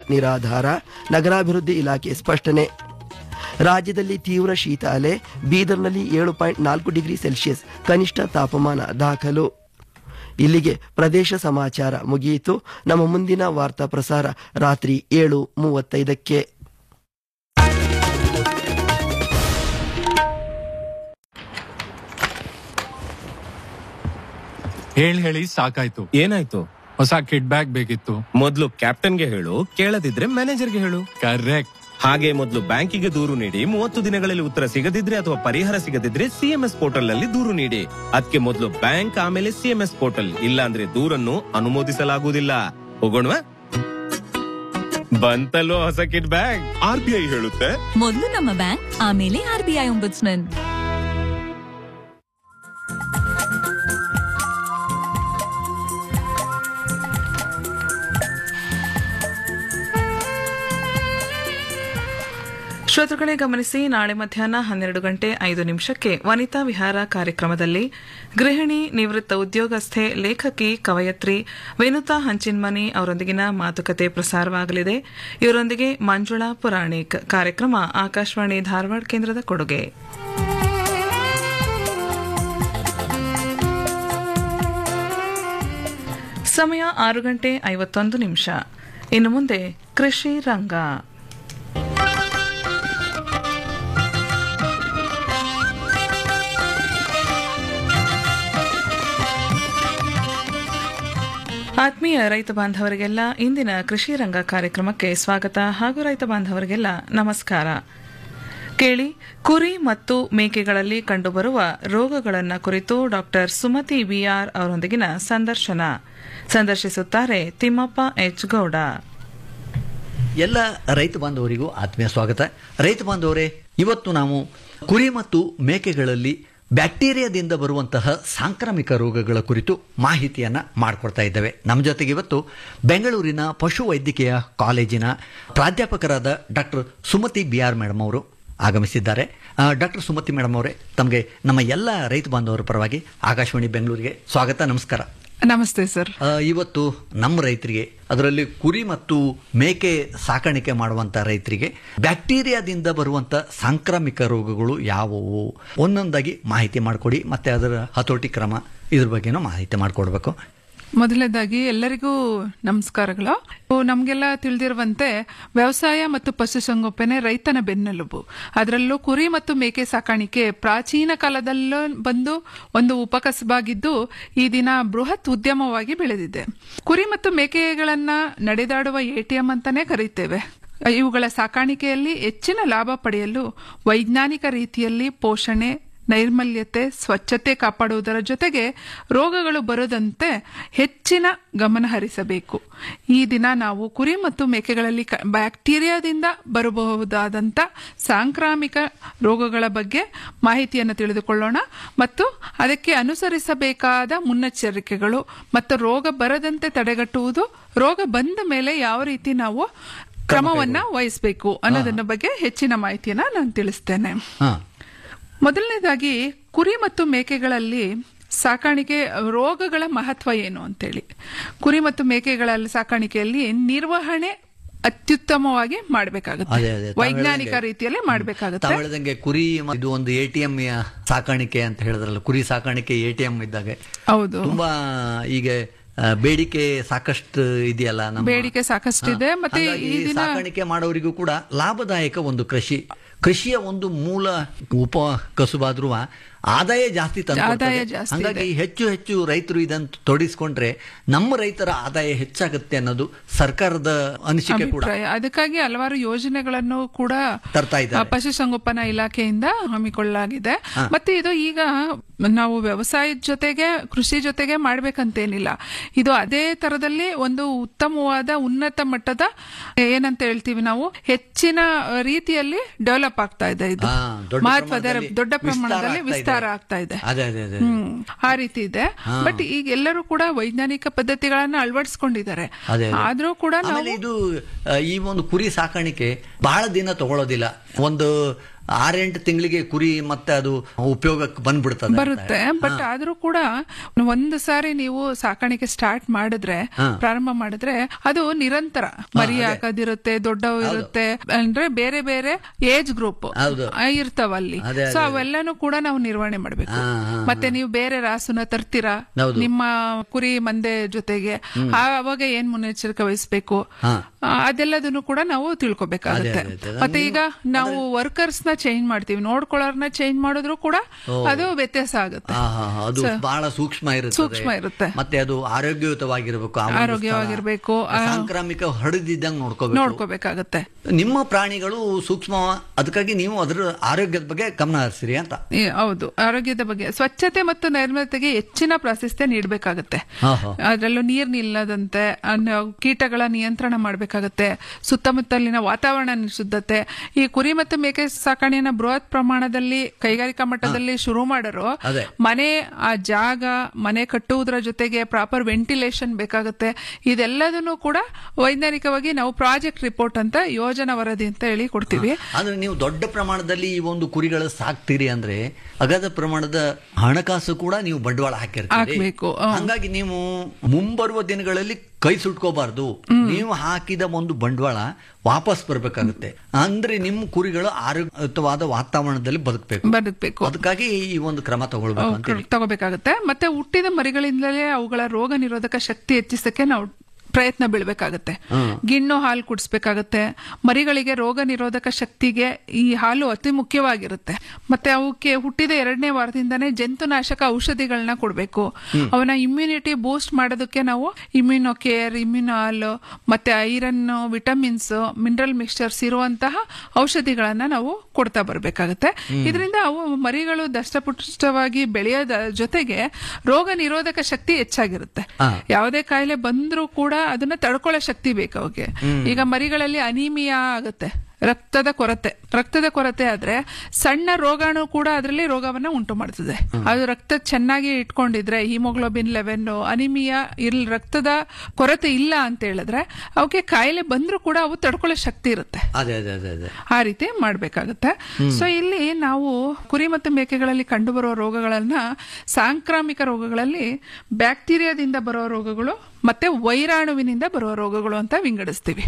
ನಿರಾಧಾರ ನಗರಾಭಿವೃದ್ಧಿ ಇಲಾಖೆ ಸ್ಪಷ್ಟನೆ ರಾಜ್ಯದಲ್ಲಿ ತೀವ್ರ ಶೀತ ಅಲೆ ಬೀದರ್ನಲ್ಲಿ ಏಳು ಪಾಯಿಂಟ್ ನಾಲ್ಕು ಡಿಗ್ರಿ ಸೆಲ್ಸಿಯಸ್ ಕನಿಷ್ಠ ತಾಪಮಾನ ದಾಖಲು ಇಲ್ಲಿಗೆ ಪ್ರದೇಶ ಸಮಾಚಾರ ಮುಗಿಯಿತು ನಮ್ಮ ಮುಂದಿನ ವಾರ್ತಾ ಪ್ರಸಾರ ರಾತ್ರಿ ಏಳು ಮೂವತ್ತೈದಕ್ಕೆ ಹೇಳಿ ಹೇಳಿ ಸಾಕಾಯ್ತು ಏನಾಯ್ತು ಹೊಸ ಕಿಡ್ ಬ್ಯಾಗ್ ಬೇಕಿತ್ತು ಮೊದ್ಲು ಕ್ಯಾಪ್ಟನ್ಗೆ ಹೇಳು ಕೇಳದಿದ್ರೆ ಮ್ಯಾನೇಜರ್ಗೆ ಹೇಳು ಕರೆಕ್ಟ್ ಹಾಗೆ ಮೊದಲು ಬ್ಯಾಂಕಿಗೆ ದೂರು ನೀಡಿ ಮೂವತ್ತು ದಿನಗಳಲ್ಲಿ ಉತ್ತರ ಸಿಗದಿದ್ರೆ ಅಥವಾ ಪರಿಹಾರ ಸಿಗದಿದ್ರೆ ಸಿಎಂಎಸ್ ಪೋರ್ಟಲ್ ನಲ್ಲಿ ದೂರು ನೀಡಿ ಅದಕ್ಕೆ ಮೊದಲು ಬ್ಯಾಂಕ್ ಆಮೇಲೆ ಸಿಎಂಎಸ್ ಪೋರ್ಟಲ್ ಇಲ್ಲ ಅಂದ್ರೆ ದೂರನ್ನು ಅನುಮೋದಿಸಲಾಗುವುದಿಲ್ಲ ಹೋಗೋಣವಾ ಬಂತಲ್ಲೋ ಹೊಸ kit bag R B I ಹೇಳುತ್ತೆ ಮೊದಲು ನಮ್ಮ ಬ್ಯಾಂಕ್ ಆಮೇಲೆ ಆರ್ ಬಿ ಐ ಒಂಬುಡ್ಸ್ಮನ್ ಶ್ರೋತೃಗಳೇ ಗಮನಿಸಿ ನಾಳೆ ಮಧ್ಯಾಹ್ನ ಹನ್ನೆರಡು ಗಂಟೆ ಐದು ನಿಮಿಷಕ್ಕೆ ವನಿತಾ ವಿಹಾರ ಕಾರ್ಯಕ್ರಮದಲ್ಲಿ ಗೃಹಿಣಿ ನಿವೃತ್ತ ಉದ್ಯೋಗಸ್ಥೆ ಲೇಖಕಿ ಕವಯತ್ರಿ ವಿನುತಾ ಹಂಚಿನ್ಮನಿ ಅವರೊಂದಿಗಿನ ಮಾತುಕತೆ ಪ್ರಸಾರವಾಗಲಿದೆ ಇವರೊಂದಿಗೆ ಮಂಜುಳಾ ಪುರಾಣಿಕ್ ಕಾರ್ಯಕ್ರಮ ಆಕಾಶವಾಣಿ ಧಾರವಾಡ ಕೇಂದ್ರದ ಕೊಡುಗೆ ಸಮಯ ಆರು ಗಂಟೆ ಐವತ್ತೊಂದು ನಿಮಿಷ ಇನ್ನು ಮುಂದೆ ಕೃಷಿ ರಂಗ ಆತ್ಮೀಯ ರೈತ ಬಾಂಧವರಿಗೆಲ್ಲ ಇಂದಿನ ಕೃಷಿ ರಂಗ ಕಾರ್ಯಕ್ರಮಕ್ಕೆ ಸ್ವಾಗತ ಹಾಗೂ ರೈತ ಬಾಂಧವರಿಗೆಲ್ಲ ನಮಸ್ಕಾರ ಕೇಳಿ ಕುರಿ ಮತ್ತು ಮೇಕೆಗಳಲ್ಲಿ ಕಂಡುಬರುವ ರೋಗಗಳನ್ನು ಕುರಿತು ಡಾಕ್ಟರ್ ಸುಮತಿ ಬಿಆರ್ ಅವರೊಂದಿಗಿನ ಸಂದರ್ಶನ ಸಂದರ್ಶಿಸುತ್ತಾರೆ ತಿಮ್ಮಪ್ಪ ಎಚ್ ಗೌಡ ಎಲ್ಲ ರೈತ ಬಾಂಧವರಿಗೂ ಆತ್ಮೀಯ ಸ್ವಾಗತ ರೈತ ಬಾಂಧವರೇ ಇವತ್ತು ನಾವು ಕುರಿ ಮತ್ತು ಮೇಕೆಗಳಲ್ಲಿ ಬ್ಯಾಕ್ಟೀರಿಯಾದಿಂದ ಬರುವಂತಹ ಸಾಂಕ್ರಾಮಿಕ ರೋಗಗಳ ಕುರಿತು ಮಾಹಿತಿಯನ್ನು ಮಾಡಿಕೊಡ್ತಾ ಇದ್ದೇವೆ ನಮ್ಮ ಜೊತೆಗೆ ಇವತ್ತು ಬೆಂಗಳೂರಿನ ಪಶು ವೈದ್ಯಕೀಯ ಕಾಲೇಜಿನ ಪ್ರಾಧ್ಯಾಪಕರಾದ doctor Sumathi B R madam ಅವರು ಆಗಮಿಸಿದ್ದಾರೆ ಡಾಕ್ಟರ್ ಸುಮತಿ ಮೇಡಮ್ ಅವರೇ ತಮಗೆ ನಮ್ಮ ಎಲ್ಲ ರೈತ ಬಾಂಧವರ ಪರವಾಗಿ ಆಕಾಶವಾಣಿ ಬೆಂಗಳೂರಿಗೆ ಸ್ವಾಗತ ನಮಸ್ಕಾರ ನಮಸ್ತೆ ಸರ್ ಆ, ಇವತ್ತು ನಮ್ಮ ರೈತರಿಗೆ ಅದರಲ್ಲಿ ಕುರಿ ಮತ್ತು ಮೇಕೆ ಸಾಕಾಣಿಕೆ ಮಾಡುವಂತ ರೈತರಿಗೆ ಬ್ಯಾಕ್ಟೀರಿಯಾದಿಂದ ಬರುವಂತ ಸಾಂಕ್ರಾಮಿಕ ರೋಗಗಳು ಯಾವುವು ಒಂದೊಂದಾಗಿ ಮಾಹಿತಿ ಮಾಡಿಕೊಡಿ ಮತ್ತೆ ಅದರ ಹತೋಟಿ ಕ್ರಮ ಇದ್ರ ಬಗ್ಗೆನೂ ಮಾಹಿತಿ ಮಾಡಿಕೊಡ್ಬೇಕು ಮೊದಲನೇದಾಗಿ ಎಲ್ಲರಿಗೂ ನಮಸ್ಕಾರಗಳು ನಮಗೆಲ್ಲ ತಿಳಿದಿರುವಂತೆ ವ್ಯವಸಾಯ ಮತ್ತು ಪಶುಸಂಗೋಪನೆ ರೈತನ ಬೆನ್ನೆಲುಬು ಅದರಲ್ಲೂ ಕುರಿ ಮತ್ತು ಮೇಕೆ ಸಾಕಾಣಿಕೆ ಪ್ರಾಚೀನ ಕಾಲದಲ್ಲೂ ಬಂದು ಒಂದು ಉಪಕಸಬಾಗಿದ್ದು ಈ ದಿನ ಬೃಹತ್ ಉದ್ಯಮವಾಗಿ ಬೆಳೆದಿದೆ ಕುರಿ ಮತ್ತು ಮೇಕೆಗಳನ್ನ ನಡೆದಾಡುವ ಎಟಿಎಂ ಅಂತಾನೆ ಕರೀತೇವೆ ಇವುಗಳ ಸಾಕಾಣಿಕೆಯಲ್ಲಿ ಹೆಚ್ಚಿನ ಲಾಭ ಪಡೆಯಲು ವೈಜ್ಞಾನಿಕ ರೀತಿಯಲ್ಲಿ ಪೋಷಣೆ ನೈರ್ಮಲ್ಯತೆ ಸ್ವಚ್ಛತೆ ಕಾಪಾಡುವುದರ ಜೊತೆಗೆ ರೋಗಗಳು ಬರದಂತೆ ಹೆಚ್ಚಿನ ಗಮನ ಹರಿಸಬೇಕು ಈ ದಿನ ನಾವು ಕುರಿ ಮತ್ತು ಮೇಕೆಗಳಲ್ಲಿ ಕ- ಬ್ಯಾಕ್ಟೀರಿಯಾದಿಂದ ಬರಬಹುದಾದಂಥ ಸಾಂಕ್ರಾಮಿಕ ರೋಗಗಳ ಬಗ್ಗೆ ಮಾಹಿತಿಯನ್ನು ತಿಳಿದುಕೊಳ್ಳೋಣ ಮತ್ತು ಅದಕ್ಕೆ ಅನುಸರಿಸಬೇಕಾದ ಮುನ್ನೆಚ್ಚರಿಕೆಗಳು ಮತ್ತು ರೋಗ ಬರದಂತೆ ತಡೆಗಟ್ಟುವುದು ರೋಗ ಬಂದ ಮೇಲೆ ಯಾವ ರೀತಿ ನಾವು ಕ್ರಮವನ್ನ ವಹಿಸಬೇಕು ಅನ್ನೋದನ್ನ ಬಗ್ಗೆ ಹೆಚ್ಚಿನ ಮಾಹಿತಿಯನ್ನ ನಾನು ತಿಳಿಸ್ತೇನೆ ಹಾ ಮೊದಲನೇದಾಗಿ ಕುರಿ ಮತ್ತು ಮೇಕೆಗಳಲ್ಲಿ ಸಾಕಾಣಿಕೆ ರೋಗಗಳ ಮಹತ್ವ ಏನು ಅಂತೇಳಿ ಕುರಿ ಮತ್ತು ಮೇಕೆಗಳ ಸಾಕಾಣಿಕೆಯಲ್ಲಿ ನಿರ್ವಹಣೆ ಅತ್ಯುತ್ತಮವಾಗಿ ಮಾಡಬೇಕಾಗುತ್ತೆ ಅದೇ ಅದೇ ತಾವ್ ವೈಜ್ಞಾನಿಕ ಹೇಳ್ದಂಗೆ- ರೀತಿಯಲ್ಲಿ ಮಾಡಬೇಕಾಗುತ್ತೆ ತಾವ್ ಹೇಳ್ದಂಗೆ ಕುರಿ ಮ- ಇದು ಒಂದು ಎ ಟಿ ಎಂ ಸಾಕಾಣಿಕೆ ಅಂತ ಹೇಳಿದ್ರಲ್ಲ ಕುರಿ ಸಾಕಾಣಿಕೆ ಎ ಟಿ ಎಂ ಇದ್ದಾಗ ಹೌದು ತುಂಬಾ ಈಗ ಆ, ಬೇಡಿಕೆ ಸಾಕಷ್ಟು ಇದೆಯಲ್ಲ ನಮ್ಮ ಬೇಡಿಕೆ ಸಾಕಷ್ಟಿದೆ. ಹಾ. ಮತ್ತೆ ಹಾಗಾಗಿ ಈ ದಿನ- ಸಾಕಾಣಿಕೆ ಮಾಡೋರಿಗೂ ಕೂಡ ಲಾಭದಾಯಕ ಒಂದು ಕೃಷಿ ಕೃಷಿಯ ಒಂದು ಮೂಲ ಉಪ ಕಸುಬಾದ್ರೂ ಆದಾಯ ಜಾಸ್ತಿ ತಂದು ಆದಾಯ ಕೊಡ್ತದೆ. ಜಾಸ್ತಿ ಹಂಗಾಗಿ ಇದೆ. ಹೆಚ್ಚು ಹೆಚ್ಚು ರೈತರು ಇದನ್ನು ತೊಡಗಿಸ್ಕೊಂಡ್ರೆ ನಮ್ಮ ರೈತರ ಆದಾಯ ಹೆಚ್ಚಾಗುತ್ತೆ ಅನ್ನೋದು ಸರ್ಕಾರದ ಅನಿಸಿಕೆ ಕೂಡ ಅಭಿಪ್ರಾಯ ಅದಕ್ಕಾಗಿ ಹಲವಾರು ಯೋಜನೆಗಳನ್ನು ಕೂಡ ತರ್ತಾ ಇದ್ದಾರೆ. ಆ, ಪಶುಸಂಗೋಪನಾ ಇಲಾಖೆಯಿಂದ ಹಮ್ಮಿಕೊಳ್ಳಲಾಗಿದೆ ಮತ್ತೆ ಇದು ಈಗ ನಾವು ವ್ಯವಸಾಯದ ಜೊತೆಗೆ ಕೃಷಿ ಜೊತೆಗೆ ಮಾಡ್ಬೇಕಂತೇನಿಲ್ಲ ಇದು ಅದೇ ತರದಲ್ಲಿ ಒಂದು ಉತ್ತಮವಾದ ಉನ್ನತ ಮಟ್ಟದ ಏನಂತ ಹೇಳ್ತೀವಿ ನಾವು ಹೆಚ್ಚಿನ ರೀತಿಯಲ್ಲಿ ಡೆವಲಪ್ ಆಗ್ತಾ ಇದೆ ಇದು ಹಾ, ದೊಡ್ಡ ಮಹತ್ವದ ಪ್ರಮಾಣದಲ್ಲಿ ದೊಡ್ಡ ಪ್ರಮಾಣದಲ್ಲಿ ವಿಸ್ತಾರ ವಿಸ್ತಾರ ಆಗ್ತಾ ಇದೆ ಅದೇ ಅದೇ ಅದೇ ಹ್ಮ್ ಆ ರೀತಿ ಇದೆ ಬಟ್ ಈಗ ಎಲ್ಲರೂ ಕೂಡ ವೈಜ್ಞಾನಿಕ ಪದ್ಧತಿಗಳನ್ನ ಅಳವಡಿಸ್ಕೊಂಡಿದ್ದಾರೆ ಅದೇ ಅದೇ. ಆದ್ರೂ ಕೂಡ ನಾವು ಆಮೇಲೆ ಇದು ಆ, ಈ ಒಂದು ಕುರಿ ಸಾಕಾಣಿಕೆ ಬಹಳ ದಿನ ತಗೊಳ್ಳೋದಿಲ್ಲ ಒಂದು ಆರೆಂಟು ತಿಂಗಳಿಗೆ ಕುರಿ ಮತ್ತೆ ಅದು ಉಪಯೋಗಕ್ಕೆ ಬಂದ್ಬಿಡ್ತದೆ ಅಂತ. ಬರುತ್ತೆ ಬಟ್ ಆದ್ರೂ ಕೂಡ ಒಂದು ಸಾರಿ ನೀವು ಸಾಕಾಣಿಕೆ ಸ್ಟಾರ್ಟ್ ಮಾಡಿದ್ರೆ ಪ್ರಾರಂಭ ಮಾಡಿದ್ರೆ ಅದು ನಿರಂತರ ಮರಿ ಹಾಕೋದಿರುತ್ತೆ ದೊಡ್ಡವು ಇರುತ್ತೆ ಅಂದ್ರೆ ಬೇರೆ ಬೇರೆ ಏಜ್ ಗ್ರೂಪ್ ಹೌದು. ಇರ್ತಾವ ಅಲ್ಲಿ ಅದೇ, ಸೊ ಅವೆಲ್ಲಾನು ಕೂಡ ನಾವು ನಿರ್ವಹಣೆ ಮಾಡ್ಬೇಕು ಹಾ, ಹಾ, ಮತ್ತೆ ನೀವು ಬೇರೆ ರಾಸುನ ತರ್ತೀರಾ ಹೌದು. ನಿಮ್ಮ ಕುರಿ ಮಂದೆ ಜೊತೆಗೆ ಆ- ಅವಾಗ ಏನ್ ಮುನ್ನೆಚ್ಚರಿಕೆ ವಹಿಸ್ಬೇಕು ಹಾ. ಆ, ಅದೆಲ್ಲದನ್ನು ಕೂಡ ನಾವು ತಿಳ್ಕೊಬೇಕಾಗುತ್ತೆ ಅದೇ, ಅದೇ, ಅದೇ. ಮತ್ತೆ ಈಗ ನಾವು ವರ್ಕರ್ಸ್ ನ ಚೇಂಜ್ ಮಾಡ್ತೀವಿ ನೋಡ್ಕೊಳ್ಳೋರ್ನ ಚೇಂಜ್ ಮಾಡಿದ್ರು ಕೂಡ ಅದು ವ್ಯತ್ಯಾಸ ಆಗುತ್ತೆ ಆ, ಹಾ, ಹಾ, ಅದು ಬಹಳ ಸೂಕ್ಷ್ಮ ಇರುತ್ತೆ ಸೂಕ್ಷ್ಮ ಇರುತ್ತೆ. ಮತ್ತೆ ಅದು ಆರೋಗ್ಯಯುತವಾಗಿರ್ಬೇಕು ಆ ಒಂದು ಆರೋಗ್ಯವಾಗಿರ್ಬೇಕು, ಸ್ಥಳ. ಆ- ಸಾಂಕ್ರಾಮಿಕ ಹರಡಿದ್ದಂಗೆ ನೋಡ್ಕೋಬೇಕು ನೋಡ್ಕೋಬೇಕಾಗತ್ತೆ ನಿಮ್ಮ ಪ್ರಾಣಿಗಳು ಸೂಕ್ಷ್ಮ ಅದಕ್ಕಾಗಿ ನೀವು ಅದರ ಆರೋಗ್ಯದ ಬಗ್ಗೆ ಗಮನ ಹರಿಸಿರಿ ಅಂತ ಈ- ಹೌದು ಆರೋಗ್ಯದ ಬಗ್ಗೆ ಸ್ವಚ್ಛತೆ ಮತ್ತು ನೈರ್ಮಲ್ಯತೆಗೆ ಹೆಚ್ಚಿನ ಪ್ರಾಶಸ್ತ್ಯ ನೀಡಬೇಕಾಗತ್ತೆ ಹಾ, ಹಾ. ಅದರಲ್ಲೂ ನೀರ್ ನಿಲ್ಲದಂತೆ ಅನ್ನ- ಕೀಟಗಳ ನಿಯಂತ್ರಣ ಮಾಡಬೇಕಾಗತ್ತೆ ಸುತ್ತಮುತ್ತಲಿನ ವಾತಾವರಣ ಶುದ್ಧತೆ ಈ ಕುರಿ ಮತ್ತು ಮೇಕೆ ಸಾಕಣೆಯನ್ನ ಬೃಹತ್ ಪ್ರಮಾಣದಲ್ಲಿ ಕೈಗಾರಿಕಾ ಮಟ್ಟದಲ್ಲಿ ಶುರು ಮಾಡರು ಅದೇ. ಮನೆ ಆ ಜಾಗ ಮನೆ ಕಟ್ಟುವುದರ ಜೊತೆಗೆ ಪ್ರಾಪರ್ ವೆಂಟಿಲೇಷನ್ ಬೇಕಾಗುತ್ತೆ ಇದೆಲ್ಲದನ್ನು ಕೂಡ ವೈಜ್ಞಾನಿಕವಾಗಿ ನಾವು ಪ್ರಾಜೆಕ್ಟ್ ರಿಪೋರ್ಟ್ ಅಂತ ಯೋಜನಾ ವರದಿ ಅಂತ ಹೇಳಿ ಕೊಡ್ತೀವಿ ಆದ್ರೆ ನೀವು ದೊಡ್ಡ ಪ್ರಮಾಣದಲ್ಲಿ ಈ ಒಂದು ಕುರಿಗಳು ಸಾಕ್ತೀರಿ ಅಂದ್ರೆ ಅಗಾಧ ಪ್ರಮಾಣದ ಹಣಕಾಸು ಕೂಡ ನೀವು ಬಂಡವಾಳ ಹಾಕಿರ್ತೀರಿ ಹಾಕ್ಬೇಕು, ಹ. ಹಂಗಾಗಿ ನೀವು ಮುಂಬರುವ ದಿನಗಳಲ್ಲಿ ಕೈ ಸುಟ್ಕೋಬಾರ್ದು ನೀವು ಹಾಕಿದ ಒಂದು ಬಂಡವಾಳ ವಾಪಸ್ ಬರ್ಬೇಕಾಗುತ್ತೆ ಅಂದ್ರೆ ನಿಮ್ಮ ಕುರಿಗಳು ಆರೋಗ್ಯಯುತವಾದ ವಾತಾವರಣದಲ್ಲಿ ಬದುಕಬೇಕು ಬದುಕಬೇಕು ಅದಕ್ಕಾಗಿ ಈ ಒಂದು ಕ್ರಮ ತಗೊಳ್ಬೇಕು ಅಂತೇಳಿ ತಗೋಬೇಕಾಗುತ್ತೆ ಮತ್ತೆ ಹುಟ್ಟಿದ ಮರಿಗಳಿಂದಲೇ ಅವುಗಳ ರೋಗ ನಿರೋಧಕ ಶಕ್ತಿ ಹೆಚ್ಚಿಸಕ್ಕೆ ನಾವು ಪ್ರಯತ್ನ ಬೀಳ್ಬೇಕಾಗತ್ತೆ ಗಿಣ್ಣು ಹಾಲು ಕುಡಿಸ್ಬೇಕಾಗತ್ತೆ ಮರಿಗಳಿಗೆ ರೋಗ ನಿರೋಧಕ ಶಕ್ತಿಗೆ ಈ ಹಾಲು ಅತಿ ಮುಖ್ಯವಾಗಿರುತ್ತೆ ಮತ್ತೆ ಅವಕ್ಕೆ ಹುಟ್ಟಿದ ಎರಡನೇ ವಾರದಿಂದಾನೇ ಜಂತುನಾಶಕ ಔಷಧಿಗಳನ್ನ ಕೊಡಬೇಕು ಅವನ ಇಮ್ಯುನಿಟಿ ಬೂಸ್ಟ್ ಮಾಡೋದಕ್ಕೆ ನಾವು ಇಮ್ಯುನೋ ಕೇರ್ ಇಮ್ಯುನಾಲ್ ಮತ್ತೆ ಐರನ್ ವಿಟಮಿನ್ಸ್ ಮಿನರಲ್ ಮಿಕ್ಸ್ಚರ್ಸ್ ಇರುವಂತಹ ಔಷಧಿಗಳನ್ನ ನಾವು ಕೊಡ್ತಾ ಬರಬೇಕಾಗತ್ತೆ ಇದರಿಂದ ಅವು ಮರಿಗಳು ದಷ್ಟಪುಷ್ಟವಾಗಿ ಬೆಳೆಯೋದ ಜೊತೆಗೆ ರೋಗ ನಿರೋಧಕ ಶಕ್ತಿ ಹೆಚ್ಚಾಗಿರುತ್ತೆ ಯಾವುದೇ ಕಾಯಿಲೆ ಬಂದ್ರೂ ಕೂಡ ಅದನ್ನ ತಡ್ಕೊಳ್ಳೋ ಶಕ್ತಿ ಬೇಕು ಅವಕ್ಕೆ ಈಗ ಮರಿಗಳಲ್ಲಿ ಅನಿಮಿಯಾ ಆಗುತ್ತೆ ರಕ್ತದ ಕೊರತೆ ರಕ್ತದ ಕೊರತೆ ಆದ್ರೆ ಸಣ್ಣ ರೋಗಾಣು ಕೂಡ ಅದರಲ್ಲಿ ರೋಗವನ್ನ ಉಂಟು ಮಾಡ್ತದೆ ಅದು ರಕ್ತ ಚೆನ್ನಾಗಿ ಇಟ್ಕೊಂಡಿದ್ರೆ ಹಿಮೋಗ್ಲೋಬಿನ್ ಲೆವೆನ್ ಅನಿಮಿಯಾ ಇಲ್ ರಕ್ತದ ಕೊರತೆ ಇಲ್ಲ ಅಂತ ಹೇಳಿದ್ರೆ ಅವಕ್ಕೆ ಕಾಯಿಲೆ ಬಂದ್ರೂ ಕೂಡ ಅವು ತಡ್ಕೊಳ್ಳೋ ಶಕ್ತಿ ಇರುತ್ತೆ ಅದೇ ಅದೇ ಅದೇ ಅದೇ ಆ ರೀತಿ ಮಾಡ್ಬೇಕಾಗತ್ತೆ ಸೊ ಇಲ್ಲಿ ನಾವು ಕುರಿ ಮತ್ತು ಮೇಕೆಗಳಲ್ಲಿ ಕಂಡುಬರುವ ರೋಗಗಳನ್ನ ಸಾಂಕ್ರಾಮಿಕ ರೋಗಗಳಲ್ಲಿ ಬ್ಯಾಕ್ಟೀರಿಯಾದಿಂದ ಬರುವ ರೋಗಗಳು ಮತ್ತೆ ವೈರಾಣುವಿನಿಂದ ಬರುವ ರೋಗಗಳು ಅಂತ ವಿಂಗಡಿಸ್ತೀವಿ